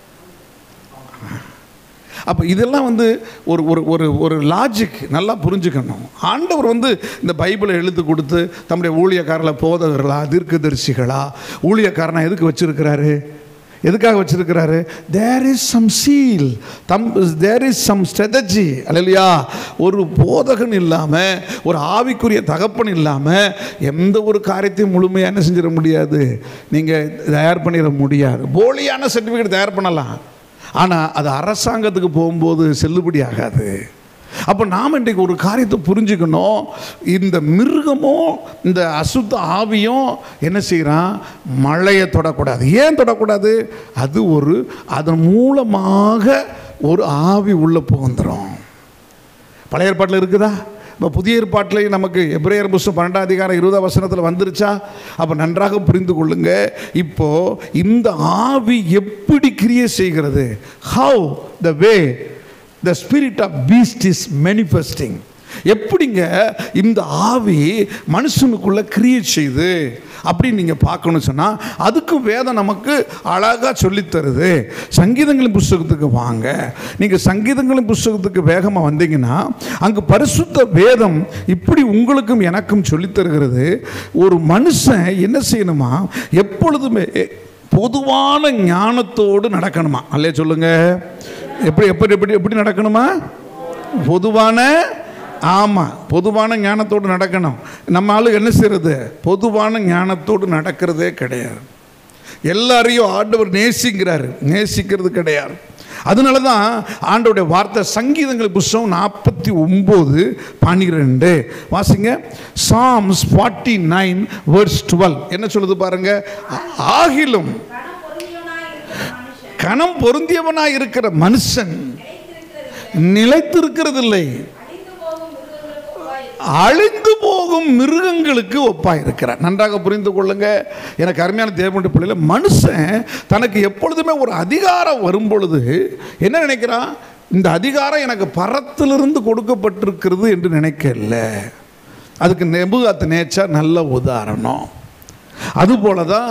அப்போ இதெல்லாம் வந்து ஒரு ஒரு ஒரு ஒரு லாஜிக் நல்லா புரிஞ்சுக்கணும் ஆண்டவர் வந்து இந்த பைபிளை எழுத்து கொடுத்து தம்முடைய ஊழியக்காரர்களை போதகர்களா தீர்க்கதரிசிகளா ஊழியக்காரனா எதுக்கு வச்சிருக்கிறாரு எதுக்காக வச்சிருக்கிறாரு there is some seal them there is some strategy அல்லையா ஒரு போதகன் இல்லாமல் ஒரு ஆவிக்குரிய தகப்பன் இல்லாமல் எந்த ஒரு காரியத்தையும் முழுமையாக என்ன செஞ்சிட முடியாது நீங்கள் தயார் பண்ணிட முடியாது போலியான சர்டிஃபிகேட் தயார் பண்ணலாம் ஆனால் அது அரசாங்கத்துக்கு போகும்போது செல்லுபடி ஆகாது அப்போ நாம் இன்றைக்கு ஒரு காரியத்தை புரிஞ்சுக்கணும் இந்த மிருகமும் இந்த அசுத்த ஆவியும் என்ன செய்கிறான் மழையை தொடக்கூடாது ஏன் தொடக்கூடாது அது ஒரு அதன் மூலமாக ஒரு ஆவி உள்ளே புகுந்துடும் பழைய ஏற்பாட்டில் இருக்குதா இப்போ புதிய ஏற்பாட்டிலையும் நமக்கு எப்ரேயர் புஸ்தகம் பன்னெண்டாம் அதிகாரம் இருபதாம் வசனத்தில் வந்துருச்சா அப்போ நன்றாக புரிந்து கொள்ளுங்க இப்போ இந்த ஆவி எப்படி கிரியை செய்கிறது how the way the spirit of beast is manifesting எப்படிங்க இந்த ஆவி மனுஷனுக்குள்ள கிரியேட் செய்து அப்படின்னு நீங்கள் பார்க்கணும்னு சொன்னால் அதுக்கும் வேதம் நமக்கு அழகாக சொல்லித்தருது சங்கீதங்களின் புஸ்தகத்துக்கு வாங்க நீங்கள் சங்கீதங்களின் புஸ்தகத்துக்கு வேகமாக வந்தீங்கன்னா அங்கே பரிசுத்த வேதம் இப்படி உங்களுக்கும் எனக்கும் சொல்லித் தருகிறது ஒரு மனுஷன் என்ன செய்யணுமா எப்பொழுதுமே பொதுவான ஞானத்தோடு நடக்கணுமா அல்லே சொல்லுங்க எப்படி எப்படி எப்படி எப்படி நடக்கணுமா பொதுவான ஆமாம் பொதுவான ஞானத்தோடு நடக்கணும் நம்ம ஆளு என்ன செய்யறது பொதுவான ஞானத்தோடு நடக்கிறதே கிடையாது எல்லாரையும் ஆண்டவர் நேசிக்கிறாரு நேசிக்கிறது கிடையாது அதனால தான் ஆண்டவருடைய வார்த்தை சங்கீதங்கள் புஸ்தகம் நாற்பத்தி ஒம்பது பன்னிரெண்டு வாசிங்க Psalms forty nine words twelve என்ன சொல்லுது பாருங்க ஆகிலும் கணம் பொருந்தியவனாய் இருக்கிற மனுஷன் நிலைத்திருக்கிறதில்லை அழிந்து போகும் மிருகங்களுக்கு ஒப்பாக இருக்கிறார் நன்றாக புரிந்து கொள்ளுங்க எனக்கு அருமையான தேவனுடைய பிள்ளைல மனுஷன் தனக்கு எப்பொழுதுமே ஒரு அதிகாரம் வரும் பொழுது என்ன நினைக்கிறான் இந்த அதிகாரம் எனக்கு பரத்திலிருந்து கொடுக்கப்பட்டிருக்கிறது என்று நினைக்கல அதுக்கு நெபுகாத்து நேச்சர் நல்ல உதாரணம் அதுபோல தான்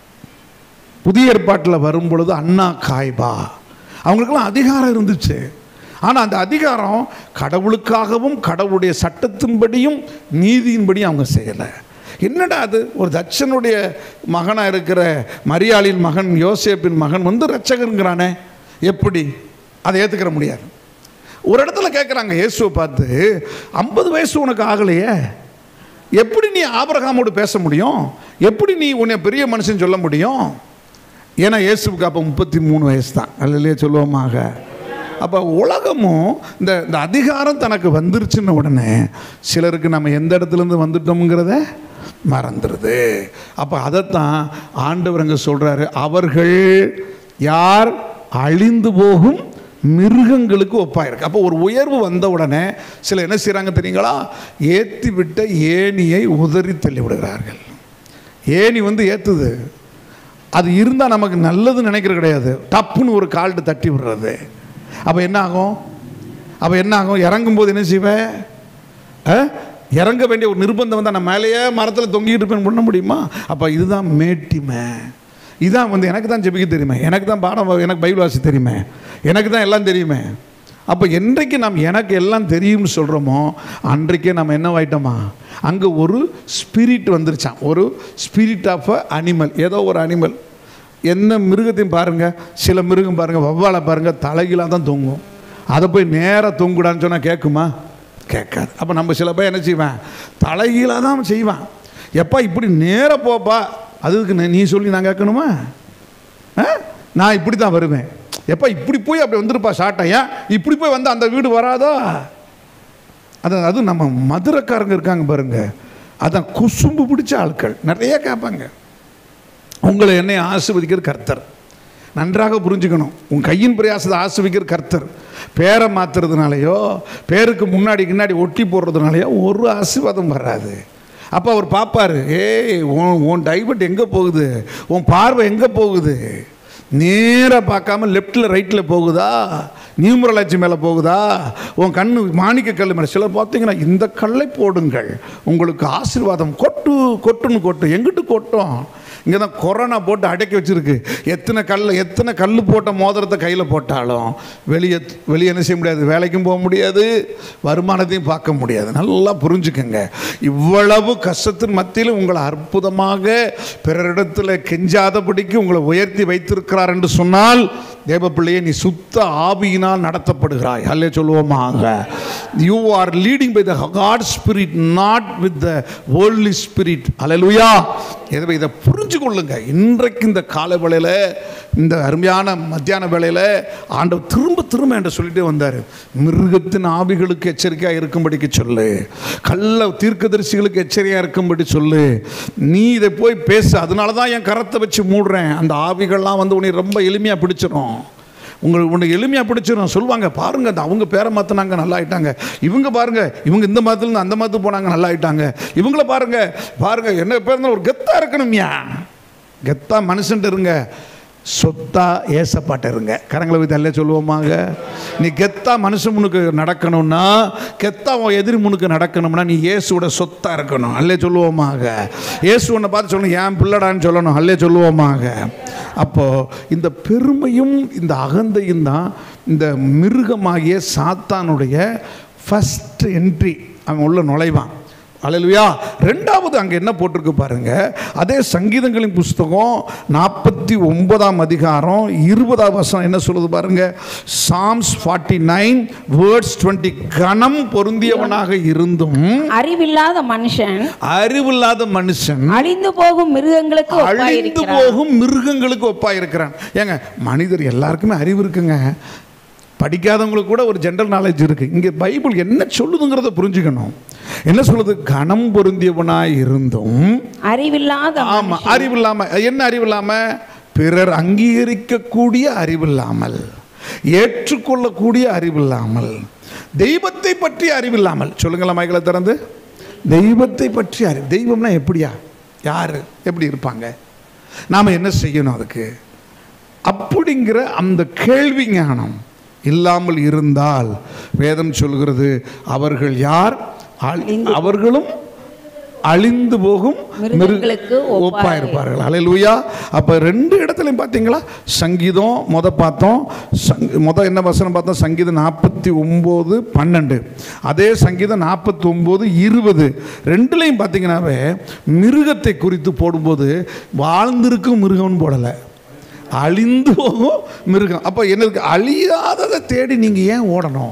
புதிய ஏற்பாட்டில் வரும் பொழுது அண்ணா காய்பா அவங்களுக்கெல்லாம் அதிகாரம் இருந்துச்சு ஆனால் அந்த அதிகாரம் கடவுளுக்காகவும் கடவுளுடைய சட்டத்தின்படியும் நீதியின்படியும் அவங்க செய்யலை என்னடா அது ஒரு தட்சனுடைய மகனாக இருக்கிற மரியாளின் மகன் யோசேப்பின் மகன் வந்து ரட்சகருங்கிறானே எப்படி அதை ஏற்றுக்கிற முடியாது ஒரு இடத்துல கேட்குறாங்க இயேசுவை பார்த்து ஐம்பது வயசு உனக்கு ஆகலையே எப்படி நீ ஆபரகாமோடு பேச முடியும் எப்படி நீ உன்னை பெரிய மனுஷன் சொல்ல முடியும் ஏன்னா இயேசுவுக்கு அப்போ முப்பத்தி மூணு வயசு தான் அல்லையே சொல்லுவோமாக அப்போ உலகமும் இந்த இந்த அதிகாரம் தனக்கு வந்துருச்சுன்ன உடனே சிலருக்கு நம்ம எந்த இடத்துலேருந்து வந்துட்டோம்ங்கிறத மறந்துடுது அப்போ அதைத்தான் ஆண்டவர் அங்கே சொல்கிறாரு அவர்கள் யார் அழிந்து போகும் மிருகங்களுக்கு ஒப்பாயிருக்கு அப்போ ஒரு உயர்வு வந்த உடனே சில என்ன செய்கிறாங்க தெரியுங்களா ஏற்றி விட்ட ஏணியை உதறி தள்ளி விடுகிறார்கள் ஏணி வந்து ஏற்றுது அது இருந்தால் நமக்கு நல்லதுன்னு நினைக்கிறது கிடையாது டப்புன்னு ஒரு கால்ட்டு தட்டி விடுறது அப்போ என்ன ஆகும் அப்போ என்ன ஆகும் இறங்கும்போது என்ன செய்வேன் ஆ? இறங்க வேண்டிய ஒரு நிர்பந்தம் வந்தால் நான் மேலேயே மரத்தில் தொங்கிட்டு இருப்பேன் பண்ண முடியுமா அப்போ இதுதான் மேட்டிமை இதான் வந்து எனக்கு தான் ஜெபிக்க தெரியுமே எனக்கு தான் பாடம் வா- எனக்கு பைபிள் வாசி தெரியுமே எனக்கு தான் எல்லாம் தெரியுமே அப்போ என்றைக்கு நாம் எனக்கு எல்லாம் தெரியும்னு சொல்கிறோமோ அன்றைக்கே நம்ம என்னவாயிட்டோமா அங்கே ஒரு ஸ்பிரிட் வந்துருச்சான் ஒரு ஸ்பிரிட் ஆஃப் அ அனிமல் ஏதோ ஒரு அனிமல் என்ன மிருகத்தையும் பாருங்கள் சில மிருகம் பாருங்கள் வவ்வாலை பாருங்கள் தலைகீழாக தான் தொங்கும் அதை போய் நேராக தொங்குடான்னு சொன்னால் கேட்குமா கேட்காது அப்போ நம்ம சில பேர் என்ன செய்வேன் தலைகீழாக தான் செய்வான் எப்பா இப்படி நேராக போப்பா அதுக்கு நீ- நீ சொல்லி நான் கேட்கணுமா ஆ? நான் இப்படி தான் வருவேன் எப்பா இப்படி போய் அப்படி வந்துருப்பா ஷார்ட்டா ஏன் இப்படி போய் வந்து அந்த வீடு வராதா அது அது நம்ம மதுரைக்காரங்க இருக்காங்க பாருங்க அதான் குசும்பு பிடிச்ச ஆட்கள் நிறைய கேட்பாங்க உங்களை என்னை ஆசிர்வதிக்கிற கர்த்தர் நன்றாக புரிஞ்சுக்கணும் உன் கையின் பிரயாசத்தை ஆசிர்வதிக்கிற கர்த்தர் பேரை மாத்துறதுனாலயோ பேருக்கு முன்னாடி முன்னாடி ஒட்டி போடுறதுனாலயோ ஒரு ஆசீர்வாதம் வராது அப்போ அவர் பார்ப்பாரு ஏய் உன் உன் டைவர்ட் எங்கே போகுது உன் பார்வை எங்கே போகுது நேராக பார்க்காம லெஃப்டில் ரைட்டில் போகுதா நியூமரலஜி மேலே போகுதா உன் கண்ணு மாணிக்க கல் மேலே சிலர் பார்த்தீங்கன்னா இந்த கல்லை போடுங்கள் உங்களுக்கு ஆசீர்வாதம் கொட்டு கொட்டுன்னு கொட்டு எங்கிட்டு கொட்டும் இங்கே தான் கொரோனா போட்டு அடக்கி வச்சிருக்கு எத்தனை கல் எத்தனை கல் போட்ட மோதிரத்தை கையில் போட்டாலும் வெளியே வெளியே என்ன செய்ய முடியாது வேலைக்கும் போக முடியாது வருமானத்தையும் பார்க்க முடியாது நல்லா புரிஞ்சுக்கங்க இவ்வளவு கஷ்டத்தின் மத்தியில் உங்களை அற்புதமாக பிறரிடத்தில் கெஞ்சாதபடிக்கு உங்களை உயர்த்தி வைத்திருக்கிறார் என்று சொன்னால் தேவ பிள்ளையே நீ சுத்த ஆவியினால் நடத்தப்படுகிறாய் அல்லே சொல்லுவோமாக you are leading by the God spirit not with the worldly spirit hallelujah எனவே இதை புரிஞ்சு கொள்ளுங்க இன்றைக்கு இந்த கால வேளையில் இந்த அருமையான மத்தியான வேளையில் ஆண்டவர் திரும்ப திரும்ப என்று சொல்லிட்டே வந்தார் மிருகத்தின் ஆவிகளுக்கு எச்சரிக்கையாக இருக்கும்படிக்கு சொல்லு கள்ள தீர்க்கதரிசிகளுக்கு எச்சரிக்கையாக இருக்கும்படி சொல்லு நீ இதை போய் பேசு அதனால தான் என் கரத்தை வச்சு மூடுறேன் அந்த ஆவிகள்லாம் வந்து உன்னை ரொம்ப எளிமையாக பிடிச்சிரும் உங்களுக்கு உன்னை எளிமையாக பிடிச்சிரும் சொல்லுவாங்க பாருங்க அந்த அவங்க பேரை மாற்றினாங்க நல்லா ஆயிட்டாங்க இவங்க பாருங்க இவங்க இந்த மதத்துலேருந்து அந்த மதத்துக்கு போனாங்க நல்லா ஆயிட்டாங்க இவங்கள பாருங்க பாருங்க என்ன பேர் ஒரு கெத்தா இருக்கணும்யா கெத்தா மனுஷன்ட்டு இருங்க சொத்தா ஏசப்பாட்ட இருங்க கரங்களை வைத்து அல்ல சொல்லுவோமாங்க நீ கெத்தா மனுஷன் முனுக்கு நடக்கணும்னா கெத்தா உன் எதிரி முனுக்கு நடக்கணும்னா நீ இயேசுவோட சொத்தா இருக்கணும் அல்லே சொல்லுவோமாக இயேசு உன்னை பார்த்து சொல்லணும் ஏன் பிள்ளடான்னு சொல்லணும் அல்லே சொல்லுவோமாக அப்போ இந்த பெருமையும் இந்த அகந்தையும் தான் இந்த மிருகமாகிய சாத்தானுடைய ஃபஸ்ட் என்ட்ரி அவன் உள்ள நுழைவான் அலையிலுயா ரெண்டாவது அங்கே என்ன போட்டிருக்கு பாருங்க அதே சங்கீதங்களின் புஸ்தகம் நாற்பத்தி ஒன்பதாம் அதிகாரம் இருபதாம் வருஷம் என்ன சொல்லுது பாருங்க Psalms forty nine words twenty கணம் பொருந்தியவனாக இருந்தும் அறிவில்லாத மனுஷன் அறிவில்லாத மனுஷன் அழிந்து போகும் மிருகங்களுக்கு அழிந்து ஒப்பாயிருக்கிறான் போகும் மிருகங்களுக்கு ஒப்பா இருக்கிறான் ஏங்க மனிதர் எல்லாருக்குமே அறிவு இருக்குங்க படிக்காதவங்களுக்கு கூட ஒரு ஜென்ரல் நாலேஜ் இருக்கு இங்கே பைபிள் என்ன சொல்லுதுங்கிறத புரிஞ்சுக்கணும் என்ன சொல்லுது கணம் பொருந்தியவனாய் இருந்தும் அறிவில்லாத ஆமா மனுஷன் அறிவு இல்லாம என்ன அறிவு இல்லாம பிறர் அங்கீகரிக்கக்கூடிய அறிவில்லாமல் ஏற்றுக்கொள்ளக்கூடிய அறிவில்லாமல் தெய்வத்தை பற்றி அறிவில்லாமல் சொல்லுங்களா மைகளை திறந்து தெய்வத்தை பற்றி அறிவு தெய்வம்னா எப்படியா யாரு எப்படி இருப்பாங்க நாம என்ன செய்யணும் அதுக்கு அப்படிங்கிற அந்த கேள்வி ஞானம் இல்லாமல் இருந்தால் வேதம் சொல்கிறது அவர்கள் யார் அழி- அவர்களும் அழிந்து போகும் மிருகங்களுக்கு ஒப்பா ஒப்பாய். இருப்பார்கள் அலையிலுயா அப்போ ரெண்டு இடத்துலையும் பார்த்தீங்களா சங்கீதம் முத பார்த்தோம் சங் முத என்ன வசனம் பார்த்தோம் சங்கீதம் நாற்பத்தி ஒம்பது பன்னெண்டு அதே சங்கீதம் நாற்பத்தி ஒம்பது இருபது ரெண்டுலையும் பார்த்தீங்கன்னாவே மிருகத்தை குறித்து போடும்போது வாழ்ந்திருக்கும் மிருகம்னு போடலை அழிந்து போகும் மிருகம் அப்போ என்னதுக்கு அழியாததை தேடி நீங்கள் ஏன் ஓடணும்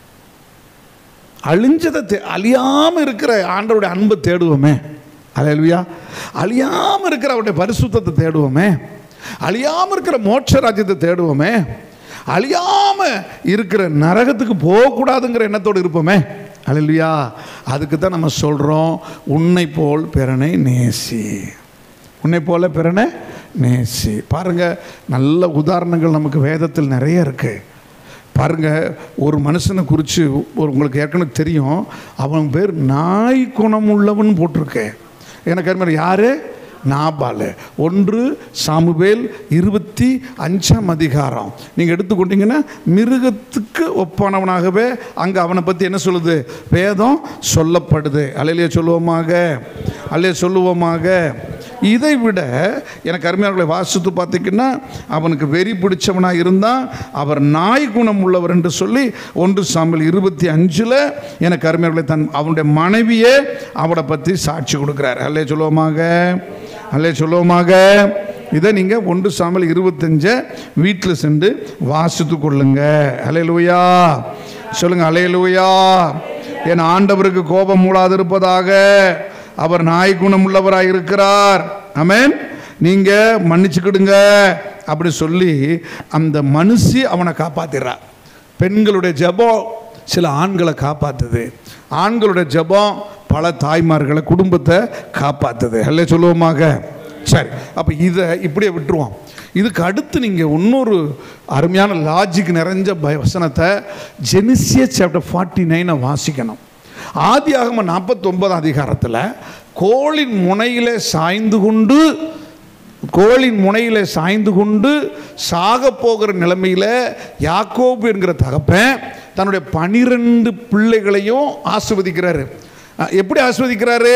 அழிஞ்சதை தே அழியாமல் இருக்கிற ஆண்டவருடைய அன்பை தேடுவோமே அலையல்வியா அழியாமல் இருக்கிற அவருடைய பரிசுத்தத்தை தேடுவோமே அழியாமல் இருக்கிற மோட்ச ராஜ்யத்தை தேடுவோமே அழியாமல் இருக்கிற நரகத்துக்கு போகக்கூடாதுங்கிற எண்ணத்தோடு இருப்போமே அலையல்வியா அதுக்கு தான் நம்ம சொல்கிறோம் உன்னை போல் பிறனை நேசி உன்னை போல பிறனை நேசி பாருங்க நல்ல உதாரணங்கள் நமக்கு வேதத்தில் நிறைய இருக்கு பாருங்க ஒரு மனுஷனை குறித்து ஒரு உங்களுக்கு ஏற்கனவே தெரியும் அவன் பேர் நாய் குணம் உள்ளவன் போட்டிருக்கு எனக்கு அது மாதிரி யாரு நாபால் ஒன்று சாமுவேல் இருபத்தி அஞ்சாம் அதிகாரம் நீங்கள் எடுத்துக்கொண்டீங்கன்னா மிருகத்துக்கு ஒப்பானவனாகவே அங்கே அவனை பற்றி என்ன சொல்லுது வேதம் சொல்லப்படுது அலையிலேயே சொல்லுவோமாக அல்லையே சொல்லுவோமாக இதை விட எனக்கு அருமையாளர்களை வாசித்து பார்த்தீங்கன்னா அவனுக்கு வெறி பிடிச்சவனாக இருந்தால் அவர் நாய் குணம் உள்ளவர் என்று சொல்லி ஒன்று சாம்பல் இருபத்தி அஞ்சில் எனக்கு அருமையாளர்களை தன் அவனுடைய மனைவியே அவனை பற்றி சாட்சி கொடுக்குறார் அல்லே சொல்லுவோமாக அல்லே சொல்லுவோமாக இதை நீங்கள் ஒன்று சாம்பல் இருபத்தஞ்சை வீட்டில் சென்று வாசித்து கொள்ளுங்க அலையலுயா சொல்லுங்க அலையலுயா என் ஆண்டவருக்கு கோபம் மூடாதிருப்பதாக அவர் நாய் குணம் உள்ளவராய் இருக்கிறார் ஆமென் நீங்க மன்னிச்சுக்கிடுங்க அப்படி சொல்லி அந்த மனுஷி அவனை காப்பாத்திடுறா பெண்களுடைய ஜெபம் சில ஆண்களை காப்பாத்துது ஆண்களுடைய ஜெபம் பல தாய்மார்களை குடும்பத்தை காப்பாத்துது அல்ல சொல்லுவோமாக சரி அப்போ இதை இப்படியே விட்டுருவோம் இதுக்கு அடுத்து நீங்கள் இன்னொரு அருமையான லாஜிக் நிறைஞ்ச பய- வசனத்தை ஜெனிசிய சாப்டர் ஃபார்ட்டி நைனை வாசிக்கணும் ஆதியாகம நாற்பத்தொன்பதாம் அதிகாரத்தில் கோளின் முனையிலே சாய்ந்து கொண்டு கோலின் முனையில் சாய்ந்து கொண்டு சாக போகிற நிலைமையில் யாக்கோபு என்கிற தகப்பன் தன்னுடைய பனிரெண்டு பிள்ளைகளையும் ஆசிர்வதிக்கிறாரு அஹ், எப்படி ஆசிர்வதிக்கிறாரு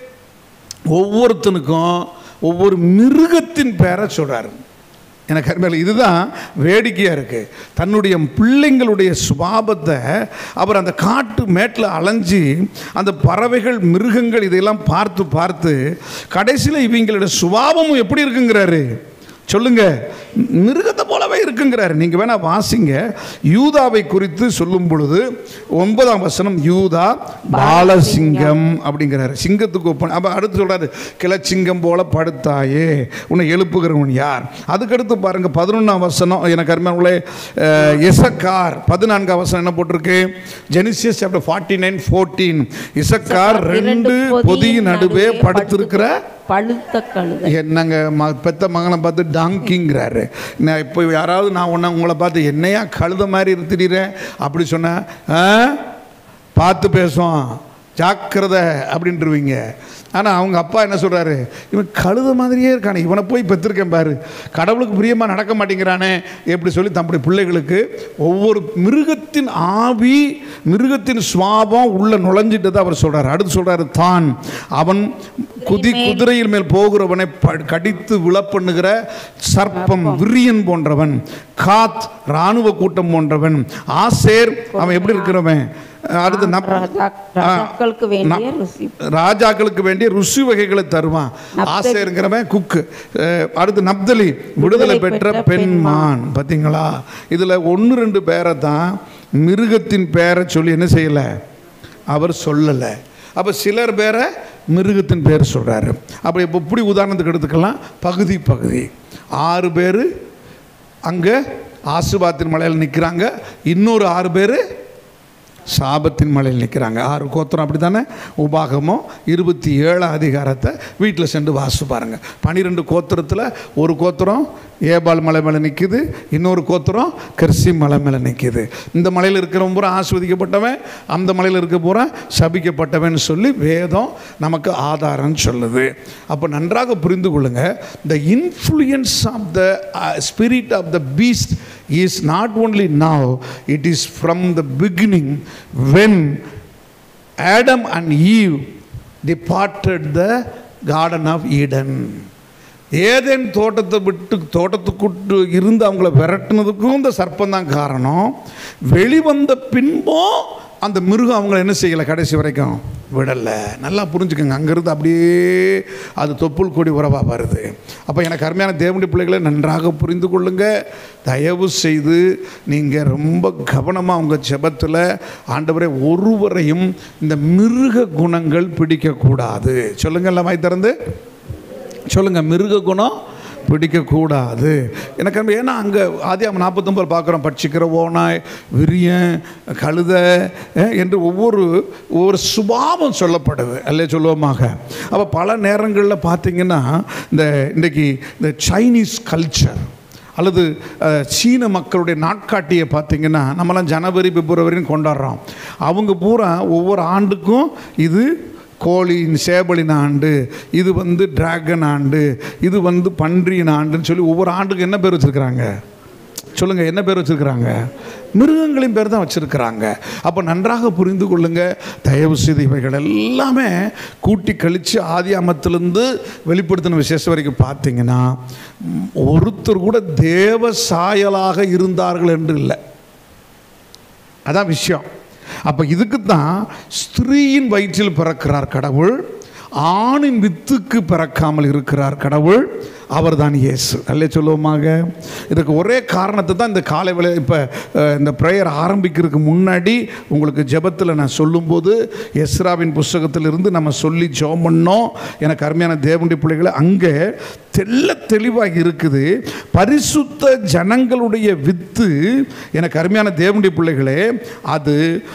ஒவ்வொருத்தனுக்கும் ஒவ்வொரு மிருகத்தின் பேரை சொல்கிறாரு எனக்கு அருமையில் இதுதான் வேடிக்கையாக இருக்குது தன்னுடைய பிள்ளைங்களுடைய சுபாவத்தை அவர் அந்த காட்டு மேட்டில் அலைஞ்சு அந்த பறவைகள் மிருகங்கள் இதையெல்லாம் பார்த்து பார்த்து கடைசியில் இவங்களோட சுபாவமும் எப்படி இருக்குங்கிறாரு சொல்லுங்க மிருகத்தை போலவே இருக்குங்கிறாரு நீங்க வேணா வாசிங்க யூதாவை குறித்து சொல்லும் பொழுது ஒன்பதாம் வசனம் யூதா பாலசிங்கம் அப்படிங்கிறாரு சிங்கத்துக்கு ஒப்பன் அப்ப அடுத்து சொல்றாரு கிளச்சிங்கம் போல படுத்தாயே உன்னை எழுப்புகிறவன் யார் அதுக்கடுத்து பாருங்க பதினொன்றாம் வசனம் எனக்கு அருமையானவர்களே அஹ், எசக்கார் பதினான்காம் வசனம் என்ன போட்டிருக்கு Genesis chapter forty nine fourteen Issachar ரெண்டு பொதியின் நடுவே படுத்திருக்கிற பழுத்த கழுதை என்னங்க ம பெத்த மகனை பார்த்து டாங்கிங்கிறாரு நான் இப்போ யாராவது நான் ஒன்று உங்களை பார்த்து என்னையா கழுத மாதிரி இருக்கிறீர அப்படி சொன்னேன் ஆ பார்த்து பேசுவோம் ஜாக்கிரதை அப்படின்றவீங்க ஆனால் அவங்க அப்பா என்ன சொல்கிறாரு இவன் கழுத மாதிரியே இருக்கானே இவனை போய் பெற்றிருக்கேன் பாரு கடவுளுக்கு பிரியமாக நடக்க மாட்டேங்கிறானே எப்படி சொல்லி தம்முடைய பிள்ளைகளுக்கு ஒவ்வொரு மிருகத்தின் ஆவி மிருகத்தின் சுவாபம் உள்ள நுழைஞ்சிட்டதை அவர் சொல்றாரு அடுத்து சொல்றாரு தான் அவன் குதி குதிரையில் மேல் போகிறவனை ப- கடித்து விழப்பண்ணுகிற சர்ப்பம் விரியன் போன்றவன் காத் இராணுவ கூட்டம் போன்றவன் ஆசேர் அவன் எப்படி இருக்கிறவன் அடுத்து நப் ராஜா- ராஜாக்களுக்கு வேண்டிய ருசி ராஜாக்களுக்கு வேண்டிய ருசி வகைகளை தருவான் ஆசைங்கிறவன் குக்கு அஹ், அடுத்து நப்தலி விடுதலை பெற்ற பெண்மான் பார்த்தீங்களா இதில் ஒன்று ரெண்டு பேரை தான் மிருகத்தின் பேரை சொல்லி என்ன செய்யலை அவர் சொல்லலை அப்போ சிலர் பேரை மிருகத்தின் பேர் சொல்கிறாரு அப்போ இப்போ இப்படி உதாரணத்துக்கு எடுத்துக்கலாம் பகுதி பகுதி ஆறு பேர் அங்கே ஆசுபாத்தின் மலையில் நிற்கிறாங்க இன்னொரு ஆறு பேர் சாபத்தின் மலையில் நிற்கிறாங்க ஆறு கோத்திரம் அப்படி தானே உபாகமம் இருபத்தி ஏழாம் அதிகாரத்தை வீட்டில் சென்று வாசி பாருங்க பன்னிரெண்டு கோத்திரத்தில் ஒரு கோத்திரம் ஏபால் மலை மேலே நிற்கிது இன்னொரு கோத்திரம் கர்சி மலை மேலே நிற்கிது இந்த மலையில் இருக்கிறவன் பூரா ஆஸ்வதிக்கப்பட்டவன் அந்த மலையில் இருக்க பூரா சபிக்கப்பட்டவன் சொல்லி வேதம் நமக்கு ஆதாரம் சொல்லுது அப்போ நன்றாக புரிந்து கொள்ளுங்க the influence of the spirit of the beast is not only now, it is from the beginning when Adam and Eve departed the Garden of Eden. ஏதேன் தோட்டத்தை விட்டு தோட்டத்துக்குட்டு இருந்து அவங்கள விரட்டுனதுக்கும் இந்த சர்ப்பம் தான் காரணம் வெளிவந்த பின்பும் அந்த மிருகம் அவங்கள என்ன செய்யலை கடைசி வரைக்கும் விடலை நல்லா புரிஞ்சுக்கோங்க அங்கேருந்து அப்படியே அது தொப்புள் கொடி உறவாக வருது அப்போ எனக்கு அருமையான தேவனுடைய பிள்ளைகளை நன்றாக புரிந்து கொள்ளுங்க தயவு செய்து நீங்கள் ரொம்ப கவனமாக உங்கள் ஜெபத்தில் ஆண்டவரை ஒருவரையும் இந்த மிருக குணங்கள் பிடிக்கக்கூடாது சொல்லுங்கள்ல வாய் திறந்து சொல்லுங்க மிருக குணம் பிடிக்கக்கூடாது எனக்கு அன்பு, ஏன்னா அங்கே ஆதியாம நாற்பத்தொம்பது பார்க்குறோம் பட்சிக்கிற ஓனாய் விரியன் கழுத அஹ், என்று ஒவ்வொரு ஒவ்வொரு சுபாவம் சொல்லப்படுது அல்ல சொல்லுவோமாக அப்போ பல நேரங்களில் பார்த்தீங்கன்னா இந்த இன்றைக்கி இந்த சைனீஸ் கல்ச்சர் அல்லது அஹ், சீன மக்களுடைய நாட்காட்டியை பார்த்தீங்கன்னா நம்மலாம் ஜனவரி பிப்ரவரின்னு கொண்டாடுறோம் அவங்க பூரா ஒவ்வொரு ஆண்டுக்கும் இது கோழியின் சேபலின் ஆண்டு இது வந்து டிராகன் ஆண்டு இது வந்து பன்றியின் ஆண்டுன்னு சொல்லி ஒவ்வொரு ஆண்டுக்கும் என்ன பேர் வச்சுருக்கிறாங்க சொல்லுங்கள் என்ன பேர் வச்சுருக்கிறாங்க மிருகங்களின் பேர் தான் வச்சுருக்கிறாங்க அப்போ நன்றாக புரிந்து கொள்ளுங்க தயவு செய்து இவைகள் எல்லாமே கூட்டி கழித்து ஆதி அமத்திலிருந்து வெளிப்படுத்தின விசேஷம் வரைக்கும் பார்த்தீங்கன்னா ம், ஒருத்தர் கூட தேவ சாயலாக இருந்தார்கள் என்று இல்லை அதான் விஷயம் அப்போ இதுக்கு தான் ஸ்திரீயின் வயிற்றில் பிறக்கிறார் கடவுள் ஆணின் வித்துக்கு பிறக்காமல் இருக்கிறார் கடவுள் அவர்தான் இயேசு அல்லே சொல்லுவோமாக இதுக்கு ஒரே காரணத்தை தான் இந்த காலை வேளை இப்போ இந்த ப்ரேயர் ஆரம்பிக்கிறதுக்கு முன்னாடி உங்களுக்கு ஜெபத்தில் நான் சொல்லும்போது எஸ்ராவின் புஸ்தகத்திலிருந்து நம்ம சொல்லி ஜெபம் பண்ணோம் எனக்கு அருமையான தேவனுடைய பிள்ளைகளை அங்கே தெள்ள தெளிவாக இருக்குது பரிசுத்த ஜனங்களுடைய வித்து எனக்கு அருமையான தேவனுடைய பிள்ளைகளே அது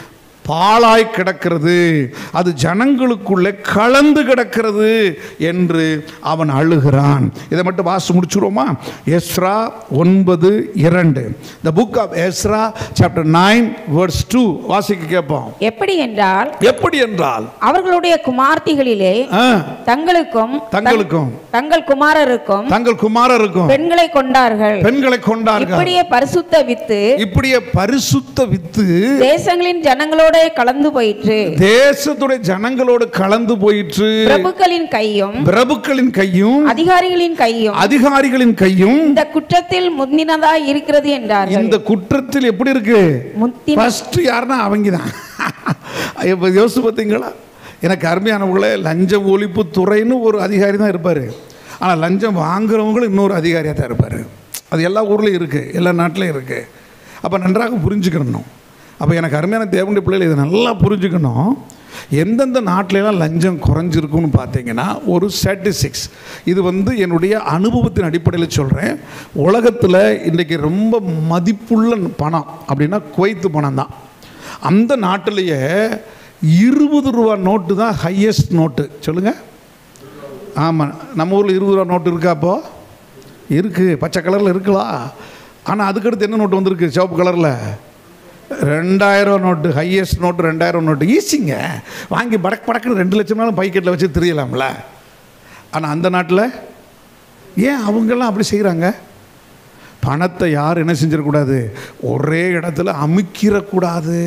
பாழாய் கிடக்கிறது அது ஜனங்களுக்குள்ளே கலந்து கிடக்கிறது என்று அவன் அழுகிறான் இதை மட்டும் வாசி முடிச்சுடுவோமா எஸ்ரா ஒன்பது இரண்டு the book of Ezra chapter nine words two வாசிக்க கேட்போம் எப்படி என்றால் எப்படி என்றால் அவர்களுடைய குமார்த்திகளிலே ஆ, தங்களுக்கும் தங்களுக்கும் தங்கள் குமாரருக்கும் தங்கள் குமாரருக்கும் பெண்களை கொண்டார்கள் பெண்களை கொண்டார்கள் இப்படியே பரிசுத்த வித்து இப்படியே பரிசுத்த வித்து தேசங்களின் ஜனங்களோட கலந்து போயிற்று தேசத்துடைய ஜனங்களோடு கலந்து போயிற்று பிரபுக்களின் கையும் பிரபுக்களின் கையும் அதிகாரிகளின் கையும் அதிகாரிகளின் கையும் இந்த குற்றத்தில் முந்தினதா இருக்கிறது என்றார்கள் இந்த குற்றத்தில் எப்படி இருக்கு முத்தின ஃபர்ஸ்ட் யாருன்னா அவங்க தான் இப்போ யோசிச்சு பார்த்தீங்களா எனக்கு அருமையானவங்களே லஞ்ச ஒழிப்பு துறைன்னு ஒரு அதிகாரி தான் இருப்பார் ஆனால் லஞ்சம் வாங்குறவங்களும் இன்னொரு அதிகாரியாக தான் இருப்பார் அது எல்லா ஊர்லேயும் இருக்குது எல்லா நாட்டிலையும் இருக்குது அப்போ நன்றாக புரிஞ்சுக்கணும் அப்போ எனக்கு அருமையான தேவனுடைய பிள்ளைகள் இதை நல்லா புரிஞ்சுக்கணும் எந்தெந்த நாட்டிலலாம் லஞ்சம் குறைஞ்சிருக்குன்னு பார்த்தீங்கன்னா ஒரு ஸ்டாட்டிஸ்டிக்ஸ் இது வந்து என்னுடைய அனுபவத்தின் அடிப்படையில் சொல்கிறேன் உலகத்தில் இன்றைக்கி ரொம்ப மதிப்புள்ள பணம் அப்படின்னா குவைத்து பணம் தான் அந்த நாட்டிலேயே இருபது ரூபா நோட்டு தான் ஹையஸ்ட் நோட்டு சொல்லுங்கள் ஆமாம் நம்ம ஊரில் இருபது ரூபா நோட்டு இருக்கா அப்போ இருக்குது பச்சை கலரில் இருக்கலாம் ஆனால் அதுக்கடுத்து என்ன நோட்டு வந்திருக்கு சிவப்பு கலரில் ரெண்டாயிரம் நோட்டு ஹையஸ்ட் நோட்டு ரெண்டாயிரம் நோட்டு ஈஸிங்க வாங்கி படக் படக்குன்னு ரெண்டு லட்சம் நாளும் பைக்கெட்டில் வச்சு தெரியலாம்ல ஆனால் அந்த நாட்டில் ஏன் அவங்கெல்லாம் அப்படி செய்கிறாங்க பணத்தை யார் என்ன செஞ்சிடக்கூடாது ஒரே இடத்துல அமுக்கிடக்கூடாது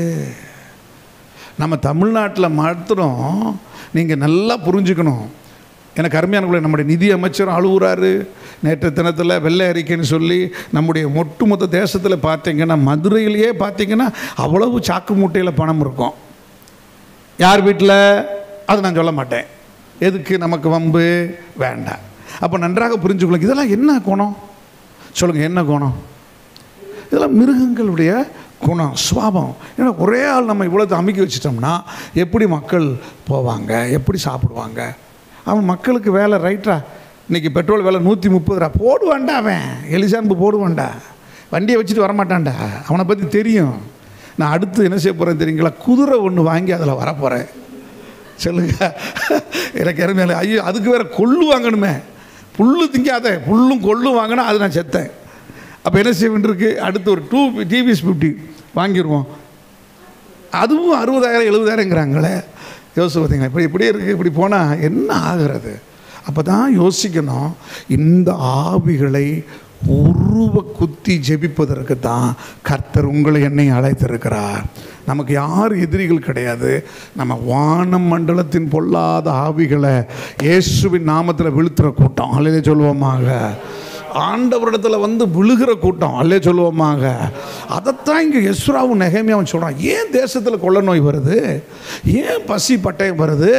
நம்ம தமிழ்நாட்டில் மாத்திரம் நீங்கள் நல்லா புரிஞ்சுக்கணும் எனக்கு அருமையானவர்களே நம்முடைய நிதி அமைச்சரும் அழுகுறாரு நேற்று தினத்தில் வெள்ளை அறிக்கைன்னு சொல்லி நம்முடைய ஒட்டுமொத்த தேசத்தில் பார்த்தீங்கன்னா மதுரையிலேயே பார்த்தீங்கன்னா அவ்வளவு சாக்கு மூட்டையில் பணம் இருக்கும் யார் வீட்டில் அது நான் சொல்ல மாட்டேன் எதுக்கு நமக்கு வம்பு வேண்டாம் அப்போ நன்றாக புரிஞ்சுக்கணும் இதெல்லாம் என்ன குணம் சொல்லுங்கள் என்ன குணம் இதெல்லாம் மிருகங்களுடைய குணம் சுவாபம் ஏன்னா ஒரே ஆள் நம்ம இவ்வளோத்தை அமைக்க வச்சிட்டோம்னா எப்படி மக்கள் போவாங்க எப்படி சாப்பிடுவாங்க அவன் மக்களுக்கு வேலை ரைட்டா இன்னைக்கு பெட்ரோல் விலை நூற்றி முப்பது ரூபா போடுவான்டா அவன் எலிசான்பு போடுவான்டா வண்டியை வச்சுட்டு வரமாட்டான்டா அவனை பற்றி தெரியும் நான் அடுத்து என்ன செய்ய போகிறேன் தெரியுங்களா குதிரை ஒன்று வாங்கி அதில் வரப்போகிறேன் சொல்லுங்க எனக்கு இறமையில ஐயோ அதுக்கு வேற கொள்ளு வாங்கணுமே புல்லு திங்காத புல்லும் கொள்ளும் வாங்கினா அது நான் செத்தேன் அப்போ என்ன செய்ய வேண்டியிருக்கு அடுத்து ஒரு டூ டிவிஎஸ் ஃபிஃப்டி வாங்கிடுவோம் அதுவும் அறுபதாயிரம் எழுபதாயிரங்கிறாங்களே யோசிச்சு பார்த்தீங்களா இப்படி இப்படி இருக்குது இப்படி போனால் என்ன ஆகிறது அப்போ தான் யோசிக்கணும் இந்த ஆவிகளை உருவ குத்தி ஜெபிப்பதற்கு தான் கர்த்தர் உங்களை என்னை அழைத்திருக்கிறார் நமக்கு யார் எதிரிகள் கிடையாது நம்ம வானம் மண்டலத்தின் பொல்லாத ஆவிகளை இயேசுவின் நாமத்தில் விழுத்துற கூட்டம் அல்லையே சொல்லுவோமாக ஆண்டவரிடத்தில் வந்து விழுகிற கூட்டம் அல்லே சொல்லுவோமாக அதைத்தான் இங்கே எஸ்ராவும் நெகமியாவும் சொல்கிறான் ஏன் தேசத்தில் கொள்ள நோய் வருது ஏன் பசி பட்டயம் வருது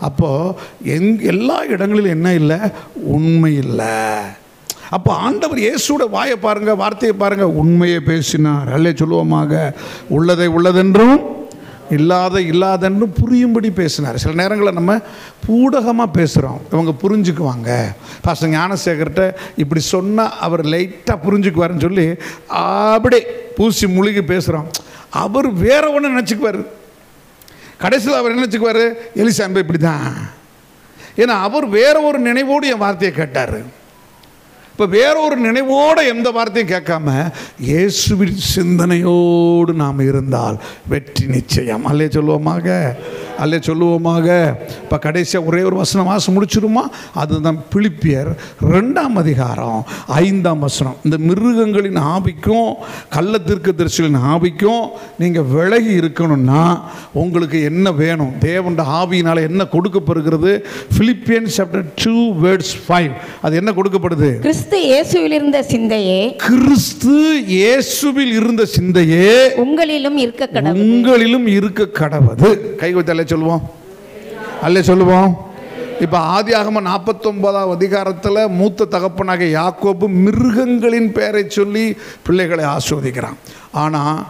அப்போது எங் எல்லா இடங்களிலும் என்ன இல்லை உண்மை இல்லை அப்போ ஆண்டவர் இயேசுவோட வாயை பாருங்க வார்த்தையை பாருங்க உண்மையை பேசினார் அல்லே சொல்லுவோமாக உள்ளதை உள்ளதென்றும் இல்லாத இல்லாதென்றும் புரியும்படி பேசினார் சில நேரங்களில் நம்ம பூடகமாக பேசுகிறோம் இவங்க புரிஞ்சுக்குவாங்க பாஸ்டர் ஞானசேகர்கிட்ட இப்படி சொன்னால் அவர் லைட்டாக புரிஞ்சுக்குவாருன்னு சொல்லி அப்படியே பூசி முழுகி பேசுகிறோம் அவர் வேற ஒன்று நினச்சிக்குவார் கடைசியில் அவர் என்ன நினச்சிக்குவார் எலிசாம்பு இப்படி தான் ஏன்னா அவர் வேற ஒரு நினைவோடு என் வார்த்தையை கேட்டார் இப்போ வேற ஒரு நினைவோட எந்த வார்த்தையும் கேட்காம இயேசுவின் சிந்தனையோடு நாம் இருந்தால் வெற்றி நிச்சயம் அல்லே சொல்லுவோமாக அல்லே சொல்லுவோமாக இப்போ கடைசியாக ஒரே ஒரு வசனம் வாசம் முடிச்சிருமா அதுதான் பிலிப்பியர் ரெண்டாம் அதிகாரம் ஐந்தாம் வசனம் இந்த மிருகங்களின் ஆவிக்கும் கள்ளத்திற்கு தரிசிகளின் ஆவிக்கும் நீங்கள் விலகி இருக்கணும்னா உங்களுக்கு என்ன வேணும் தேவண்ட ஆவியினால் என்ன கொடுக்கப்படுகிறது Philippian chapter two words five அது என்ன கொடுக்கப்படுது கிறிஸ்து இயேசுவில் இருந்த சிந்தையே கிறிஸ்து இயேசுவில் இருந்த சிந்தையே உங்களிலும் இருக்க கடவுள் உங்களிலும் இருக்க கடவுது கை வச்சு சொல்லுவோம் அல்ல சொல்லுவோம் இப்போ ஆதியாகம நாற்பத்தொன்பதாம் அதிகாரத்தில் மூத்த தகப்பனாக யாக்கோபு மிருகங்களின் பெயரை சொல்லி பிள்ளைகளை ஆஸ்வதிக்கிறான் ஆனால்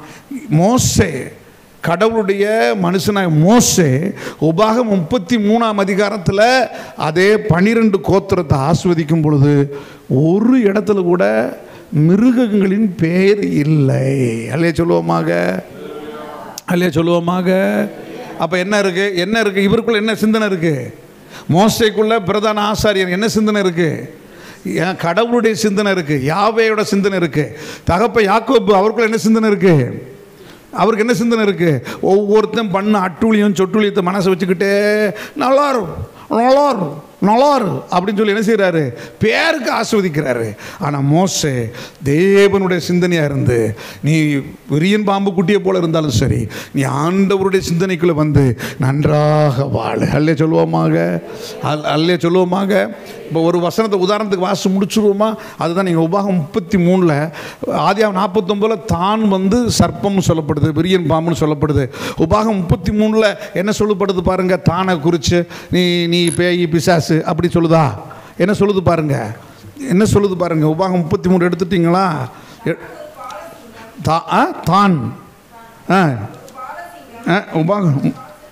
மோசே கடவுளுடைய மனுஷனாக மோசே உபாகம் முப்பத்தி மூணாம் அதிகாரத்தில் அதே பனிரெண்டு கோத்திரத்தை ஆஸ்வதிக்கும் பொழுது ஒரு இடத்துல கூட மிருகங்களின் பெயர் இல்லை அல்லையே சொல்லுவோமாக அல்லையா சொல்லுவோமாக அப்போ என்ன இருக்கு என்ன இருக்கு இவருக்குள்ள என்ன சிந்தனை இருக்கு மோசைக்குள்ள பிரதான ஆசாரியர் என்ன சிந்தனை இருக்கு ஏன் கடவுளுடைய சிந்தனை இருக்கு யாவையோட சிந்தனை இருக்கு தகப்ப யாக்கோப்பு அவருக்குள்ள என்ன சிந்தனை இருக்கு அவருக்கு என்ன சிந்தனை இருக்கு ஒவ்வொருத்தன் பண்ண அட்டுழியம் சொட்டுழியத்தை மனசை வச்சுக்கிட்டே நல்லாரு நல்லாரு நல்லாரு அப்படின்னு சொல்லி என்ன செய்கிறாரு பேருக்கு ஆஸ்வதிக்கிறாரு ஆனால் மோசே தேவனுடைய சிந்தனையாக இருந்து நீ விரியன் பாம்பு குட்டியை போல இருந்தாலும் சரி நீ ஆண்டவருடைய சிந்தனைக்குள்ளே வந்து நன்றாக வாழு அல்லே சொல்லுவோமாக அல் அல்லே சொல்லுவோமாக இப்போ ஒரு வசனத்தை உதாரணத்துக்கு வாசி முடிச்சுருவோமா அதுதான் நீங்கள் உபாகம் முப்பத்தி மூணில் ஆதியாம் நாற்பத்தொம்பதில் தான் வந்து சர்ப்பம்னு சொல்லப்படுது விரியன் பாம்புன்னு சொல்லப்படுது உபாகம் முப்பத்தி மூணில் என்ன சொல்லப்படுது பாருங்க தானை குறித்து நீ நீ பேய் பிசாசு அப்படி சொல்லுதா என்ன சொல்லுது பாருங்க என்ன சொல்லுது பாருங்க உபாகம் முப்பத்தி மூணு எடுத்துட்டீங்களா எ- தா- ஆ, தான் ஆ ஆ, உபாகம்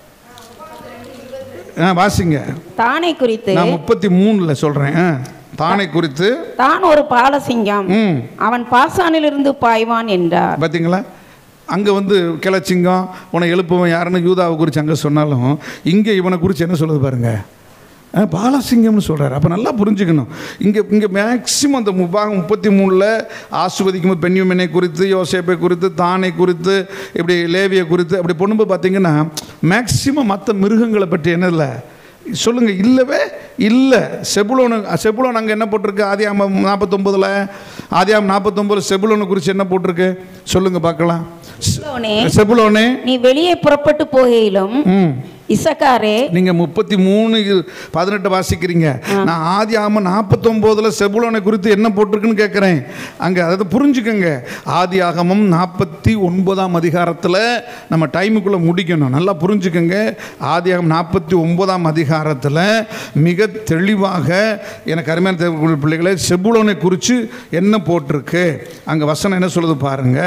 ஆ வாசிங்க தானை குறித்து நான் முப்பத்தி மூணில் சொல்கிறேன் தானை குறித்து தான் ஒரு பாலசிங்கம் ம் அவன் பாசானிலிருந்து பாய்வான் என்றார் பார்த்தீங்களா அங்கே வந்து கிளச்சிங்கம் உன்னை எழுப்புவன் யாருன்னு யூதாவை குறித்து அங்கே சொன்னாலும் இங்கே இவனை குறித்து என்ன சொல்லுது பாருங்க ஆ, பாலசிங்கம்னு சொல்கிறார் அப்போ நல்லா புரிஞ்சுக்கணும் இங்கே இங்கே மேக்சிமம் அந்த முப்பாகம் முப்பத்தி மூணில் ஆசுவதிக்கும் போது பெண்யுமெனை குறித்து யோசேப்பை குறித்து தானை குறித்து இப்படி லேவியை குறித்து அப்படி பொண்ணும்போது பார்த்தீங்கன்னா மேக்சிமம் மற்ற மிருகங்களை பற்றி என்ன இல்லை சொல்லுங்க இல்லவே இல்லை செபுலோனு செபுலோன் அங்கே என்ன போட்டிருக்கு ஆதியாம் நாற்பத்தொம்பதில் ஆதியாம் நாற்பத்தொம்பது செபுலோனை குறித்து என்ன போட்டிருக்கு சொல்லுங்க பார்க்கலாம் சிலோனே, செபுலோனே நீ வெளியே புறப்பட்டு போகையிலும் ம் இசக்காரே நீங்க முப்பத்தி மூணு பதினெட்டு வாசிக்கிறீங்க நான் ஆதி ஆம நாற்பத்தொம்போதில் செபுலோனை குறித்து என்ன போட்டிருக்குன்னு கேட்குறேன் அங்கே அதாவது புரிஞ்சுக்கங்க ஆதி ஆகமம் நாற்பத்தி ஒன்பதாம் அதிகாரத்தில் நம்ம டைமுக்குள்ளே முடிக்கணும் நல்லா புரிஞ்சுக்கங்க ஆதி ஆகம் நாற்பத்தி ஒன்பதாம் அதிகாரத்தில் மிக தெளிவாக எனக்கு அருமையான தேவ பிள்ளைகளை செபுலோனை குறித்து என்ன போட்டிருக்கு அங்கே வசனம் என்ன சொல்லுது பாருங்க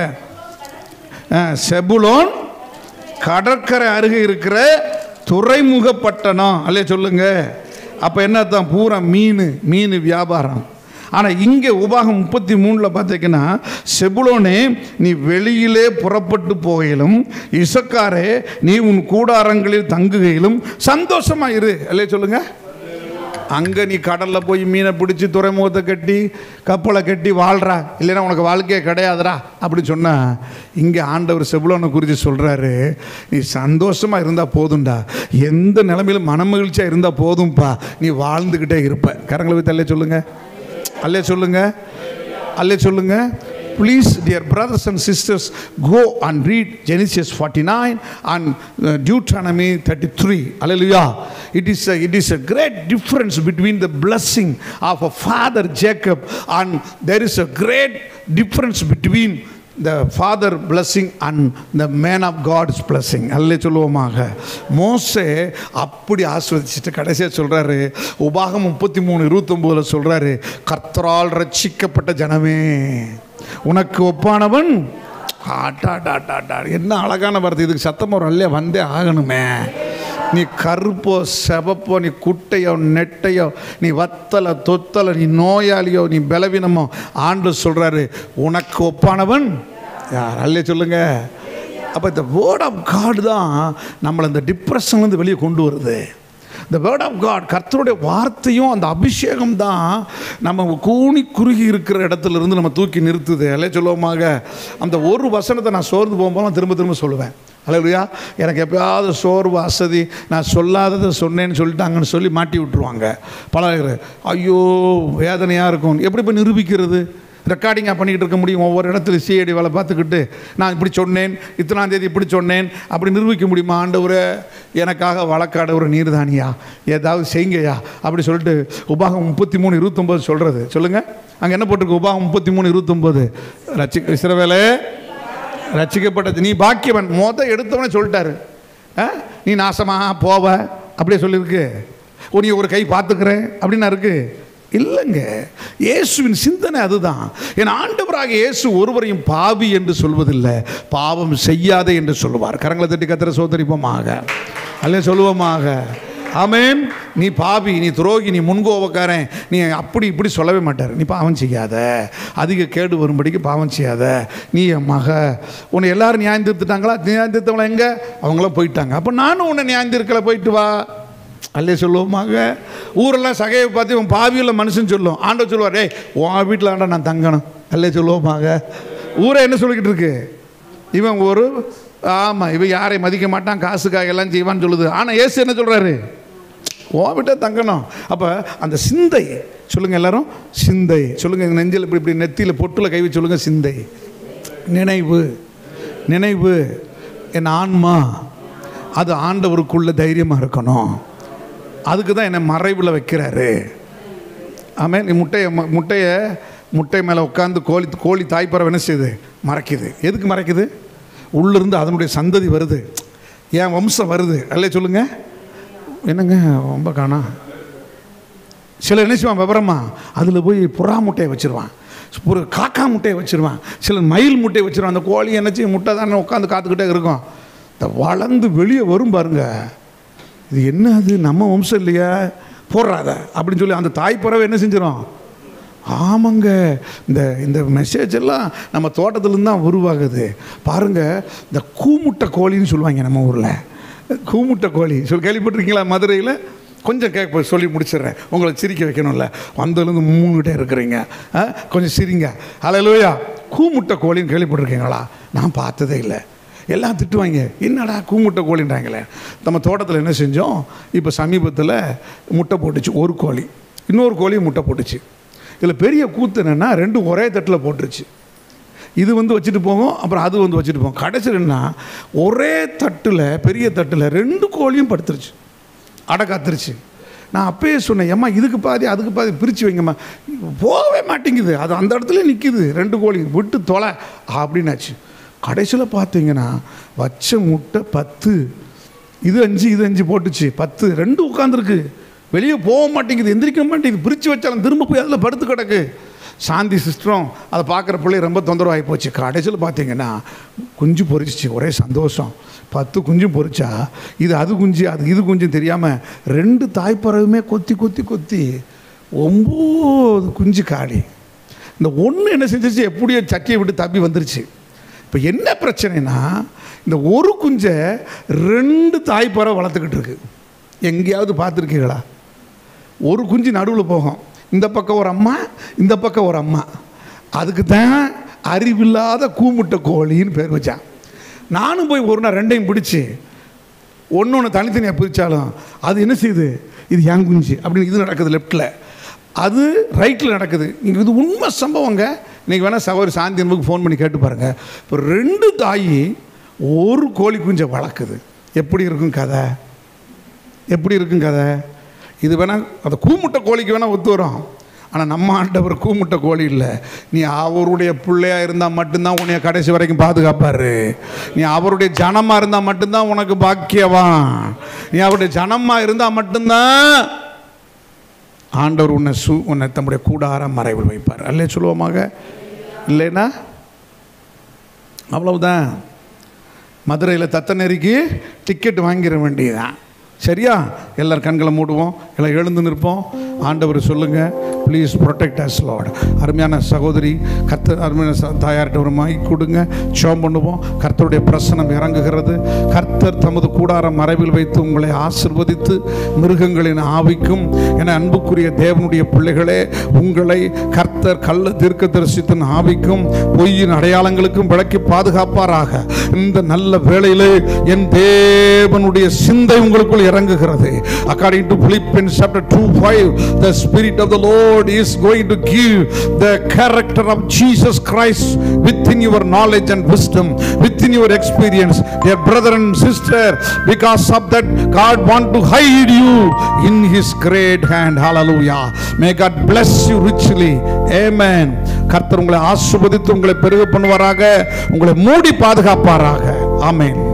அஹ், செபுலோன் கடற்கரை அருகே இருக்கிற துறைமுக பட்டணம் அல்லே சொல்லுங்க அப்போ என்ன அர்த்தம் பூரா மீன் மீன் வியாபாரம் ஆனால் இங்கே உபாகம் முப்பத்தி மூணில் பார்த்தீங்கன்னா செபுலோனே நீ வெளியிலே புறப்பட்டு போகையிலும் இசக்காரே நீ உன் கூடாரங்களில் தங்குகையிலும் சந்தோஷமா இரு அல்லே சொல்லுங்க அங்கே நீ கடலில் போய் மீனை பிடிச்சி துறைமுகத்தை கட்டி கப்பலை கட்டி வாழ்றா இல்லைன்னா உனக்கு வாழ்க்கையே கிடையாதுடா அப்படி சொன்னா இங்கே ஆண்டவர் செபுலோனை குறித்து சொல்கிறாரு நீ சந்தோஷமாக இருந்தால் போதும்டா எந்த நிலைமையிலும் மனமகிழ்ச்சியாக இருந்தால் போதும்ப்பா நீ வாழ்ந்துக்கிட்டே இருப்ப கரங்களை போய் தள்ளே சொல்லுங்க அல்லே சொல்லுங்க அல்லே சொல்லுங்க please dear brothers and sisters go and read genesis 49 and uh, deuteronomy 33 hallelujah it is a, it is a great difference between the blessing of a father jacob and there is a great difference between the father blessing and the man of god's blessing அல்லே சொல்லுவோமாக மோசே அப்படி ஆஸ்வதிச்சுட்டு கடைசியாக சொல்றாரு உபாகம் முப்பத்தி மூணு இருபத்தொம்போதில் சொல்றாரு கர்த்தரால் ரட்சிக்கப்பட்ட ஜனமே உனக்கு ஒப்பானவன் ஆட்டாடாட்டாட்டா என்ன அழகான வார்த்தை இதுக்கு சத்தம் ஒரு அல்ல வந்தே ஆகணுமே நீ கருப்போ செவப்போ நீ குட்டையோ நெட்டையோ நீ வத்தலை தொத்தலை நீ நோயாளியோ நீ பலவீனமோ ஆண்டு சொல்றாரு உனக்கு ஒப்பானவன் யார் அல்லே சொல்லுங்க அப்போ இந்த வேர்ட் ஆஃப் காட் தான் நம்மளை இந்த டிப்ரெஷன்லேருந்து வெளியே கொண்டு வருது இந்த வேர்ட் ஆஃப் காட் கர்த்தருடைய வார்த்தையும் அந்த அபிஷேகம் தான் நம்ம கூனி குறுகி இருக்கிற இடத்துல இருந்து நம்ம தூக்கி நிறுத்துது அல்லே சொல்லுவோமாக அந்த ஒரு வசனத்தை நான் சோர்ந்து போகும்போது திரும்ப திரும்ப சொல்லுவேன் அல்லையா எனக்கு எப்பயாவது சோர்வு அசதி நான் சொல்லாததை சொன்னேன்னு சொல்லிட்டாங்கன்னு சொல்லி மாட்டி விட்டுருவாங்க பல பேர் ஐயோ வேதனையாக இருக்கும் எப்படி போய் நிரூபிக்கிறது ரெக்கார்டிங்காக பண்ணிக்கிட்டு இருக்க முடியும் ஒவ்வொரு இடத்துல சிஐடி வேலை பார்த்துக்கிட்டு நான் இப்படி சொன்னேன் இத்தனாம் தேதி இப்படி சொன்னேன் அப்படி நிரூபிக்க முடியுமா ஆண்டவரே எனக்காக வழக்காடவர் நீர்தானியா ஏதாவது செய்யுங்கய்யா அப்படி சொல்லிட்டு உபாகம் முப்பத்தி மூணு இருபத்தொம்போது சொல்கிறது சொல்லுங்கள் அங்கே என்ன போட்டிருக்கு உபாகம் முப்பத்தி மூணு இருபத்தொம்போது ரச்சி இஸ்ரவேலே ரட்சிக்கப்பட்டது நீ பாக்கியவன் மொத எடுத்தவனே சொல்லிட்டாரு ஆ? நீ நாசமாக போவ அப்படியே சொல்லியிருக்கு ஓ நீ ஒரு கை பார்த்துக்கிறேன் அப்படின்னா இருக்கு இல்லைங்க இயேசுவின் சிந்தனை அதுதான் என் ஆண்டவராக இயேசு ஒருவரையும் பாவி என்று சொல்வதில்லை பாவம் செய்யாதே என்று சொல்லுவார் கரங்களை தட்டி கத்திர சோதரிப்போமாக அல்ல சொல்லுவோமாக ஆமென் நீ பாவி நீ துரோகி நீ முன்கோபக்காரன் நீ அப்படி இப்படி சொல்லவே மாட்டார் நீ பாவம் செய்யாத அதிக கேடு வரும்படிக்கு பாவம் செய்யாத நீ என் மக உன்னை எல்லாரும் நியாயம் தீர்த்துட்டாங்களா நியாயம் தீர்த்தவங்கள எங்க அவங்களாம் போயிட்டாங்க அப்போ நானும் உன்னை நியாயம் தீர்க்கல போயிட்டு வா அல்லே சொல்லுவோமாங்க ஊரெல்லாம் சகையை பார்த்து இவன் பாவியில் மனுஷன் சொல்லும் ஆண்டவர் சொல்லுவார் டேய் உன் வீட்டில் ஆண்டா நான் தங்கணும் அல்லே சொல்லுவோமாங்க ஊரை என்ன சொல்லிக்கிட்டு இருக்கு இவன் ஒரு ஆமாம் இவன் யாரையும் மதிக்க மாட்டான் காசுக்காக எல்லாம் செய்வான்னு சொல்லுது ஆனால் ஏசு என்ன சொல்கிறாரு உன் விட்ட தங்கணும் அப்போ அந்த சிந்தை சொல்லுங்கள் எல்லாரும் சிந்தை சொல்லுங்கள் நெஞ்சில் இப்படி இப்படி நெத்தியில் பொட்டில் கை வச்சு சொல்லுங்கள் சிந்தை நினைவு நினைவு என் ஆன்மா அது ஆண்டவருக்குள்ள தைரியமாக இருக்கணும் அதுக்கு தான் என்னை மறைவில் வைக்கிறாரு ஆமாம் நீ முட்டையை மு- முட்டையை முட்டை மேலே உட்காந்து கோழி கோழி தாய்ப்பறவை என்ன செய்யுது மறைக்குது எதுக்கு மறைக்குது உள்ளிருந்து அதனுடைய சந்ததி வருது என் வம்சம் வருது அல்ல சொல்லுங்க என்னங்க ரொம்ப காணா சில என்ன செய்வான் விவரமா அதில் போய் புறா முட்டையை வச்சிருவான் ஒரு காக்கா முட்டையை வச்சிருவான் சில மயில் முட்டையை வச்சிருவான் அந்த கோழி என்ன செய்யும் முட்டை தானே உட்காந்து காத்துக்கிட்டே இருக்கும் இந்த வளர்ந்து வெளியே வரும் பாருங்க இது என்ன அது நம்ம வம்சம் இல்லையா போடுறாத அப்படின்னு சொல்லி அந்த தாய்ப்பறவை என்ன செஞ்சிடும் ஆமாங்க இந்த இந்த மெசேஜ் எல்லாம் நம்ம தோட்டத்துலேருந்து தான் உருவாகுது பாருங்க இந்த கூமுட்டை கோழின்னு சொல்லுவாங்க நம்ம ஊரில் கூமுட்டை கோழி சொல்லி கேள்விப்பட்டிருக்கீங்களா மதுரையில் கொஞ்சம் கேட்க சொல்லி முடிச்சிடுறேன் உங்களை சிரிக்க வைக்கணும்ல வந்ததுலேருந்து மூணுகிட்டே இருக்கிறீங்க ஆ, கொஞ்சம் சிரிங்க அலையிலோயா கூமுட்டை கோழின்னு கேள்விப்பட்டிருக்கீங்களா நான் பார்த்ததே இல்லை எல்லாம் திட்டுவாங்க என்னடா கூமுட்டை கோழின்றாங்களே நம்ம தோட்டத்தில் என்ன செஞ்சோம் இப்போ சமீபத்தில் முட்டை போட்டுச்சு ஒரு கோழி இன்னொரு கோழி முட்டை போட்டுச்சு இதில் பெரிய கூத்து என்னென்னா ரெண்டும் ஒரே தட்டில் போட்டுருச்சு இது வந்து வச்சுட்டு போகும் அப்புறம் அது வந்து வச்சுட்டு போகும் கடைசியில் என்ன ஒரே தட்டில் பெரிய தட்டில் ரெண்டு கோழியும் படுத்துருச்சு அடை காத்துருச்சு நான் அப்பயே சொன்னேன் ஏம்மா இதுக்கு பாதி அதுக்கு பாதி பிரித்து வைங்கம்மா போகவே மாட்டேங்குது அது அந்த இடத்துல நிற்கிது ரெண்டு கோழி விட்டு தொலை அப்படின்னாச்சு கடைசியில் பார்த்தீங்கன்னா வச்ச முட்டை பத்து இது அஞ்சு இது அஞ்சு போட்டுச்சு பத்து ரெண்டு உட்காந்துருக்கு வெளியே போக மாட்டேங்குது எந்திரிக்க மாட்டேங்குது பிரித்து வச்சாலும் திரும்ப போய் அதில் படுத்து கிடக்கு சாந்தி சிஸ்டரும் அதை பார்க்குற பிள்ளை ரொம்ப தொந்தரவாகி போச்சு கடைசியில் பார்த்தீங்கன்னா குஞ்சு பொரிச்சிச்சு ஒரே சந்தோஷம் பத்து குஞ்சும் பொரிச்சா இது அது குஞ்சு அது இது குஞ்சும் தெரியாமல் ரெண்டு தாய்ப்பறவையுமே கொத்தி கொத்தி கொத்தி ஒம்பது குஞ்சு காலி இந்த ஒன்று என்ன செஞ்சிச்சு எப்படியோ சட்டியை விட்டு தப்பி வந்துருச்சு இப்போ என்ன பிரச்சனைனா இந்த ஒரு குஞ்சை ரெண்டு தாய்ப்பறவை வளர்த்துக்கிட்டு இருக்கு எங்கேயாவது பார்த்துருக்கீங்களா ஒரு குஞ்சு நடுவில் போகும் இந்த பக்கம் ஒரு அம்மா இந்த பக்கம் ஒரு அம்மா அதுக்கு தான் அறிவில்லாத கூமுட்டை கோழின்னு பேர் வச்சான் நானும் போய் ஒரு நாள் ரெண்டையும் பிடிச்சி ஒன்று ஒன்று தனித்தனியாக பிரித்தாலும் அது என்ன செய்யுது இது என் குஞ்சு அப்படின்னு இது நடக்குது லெஃப்ட்டில் அது ரைட்டில் நடக்குது இங்கே இது உண்மை சம்பவங்க இன்றைக்கி வேணால் சகோதரி சாந்தி அன்புக்கு ஃபோன் பண்ணி கேட்டு பாருங்கள் இப்போ ரெண்டு தாயி ஒரு கோழி குஞ்சை வளர்க்குது எப்படி இருக்கும் கதை எப்படி இருக்கும் கதை இது வேணால் அந்த கூமுட்டை கோழிக்கு வேணால் ஒத்து வரும் ஆனால் நம்ம ஆண்டவர் கூமுட்டை கோழி இல்லை நீ அவருடைய பிள்ளையா இருந்தால் மட்டும்தான் உன்னைய கடைசி வரைக்கும் பாதுகாப்பாரு நீ அவருடைய ஜனமாக இருந்தால் மட்டும்தான் உனக்கு பாக்கியவான் நீ அவருடைய ஜனமாக இருந்தால் மட்டும்தான் ஆண்டவர் உன்னை சு உன்னை தம்முடைய கூடார மறைவில் வைப்பார் அல்லே சொல்லுவோமாக இல்லைன்னா அவ்வளவுதான் மதுரையில் தத்தநெறிக்கு டிக்கெட் வாங்கிட வேண்டியதுதான் சரியா எல்லார் கண்களை மூடுவோம் எல்லாம் எழுந்து நிற்போம் ஆண்டவர் சொல்லுங்க ப்ளீஸ் ப்ரொடெக்ட் அஸ் லார்ட் அருமையான சகோதரி கர்த்தர் அருமையான ச- தாயார்கிட்ட ஒரு மை கொடுங்க ஷோம் பண்ணுவோம் கர்த்தருடைய பிரசனம் இறங்குகிறது கர்த்தர் தமது கூடார மறைவில் வைத்து உங்களை ஆசிர்வதித்து மிருகங்களின் ஆவிக்கும் என அன்புக்குரிய தேவனுடைய பிள்ளைகளே உங்களை கர்த்தர் கள்ள தீர்க்க தரிசித்தின் ஆவிக்கும் பொய்யின் அடையாளங்களுக்கும் விளக்கி பாதுகாப்பாராக இந்த நல்ல வேளையிலே என் தேவனுடைய சிந்தை உங்களுக்குள் இறங்குகிறது according to Philippians chapter 2 5 the spirit of the Lord is going to give the character of Jesus Christ within your knowledge and wisdom within your experience dear brother and sister because of that God want to hide you in his great hand hallelujah may God bless you richly amen கர்த்தர் உங்களை ஆசிர்வதித்து உங்களை பெருக பண்ணுவாராக உங்களை மூடி பாதுகாப்பாராக ஆமென்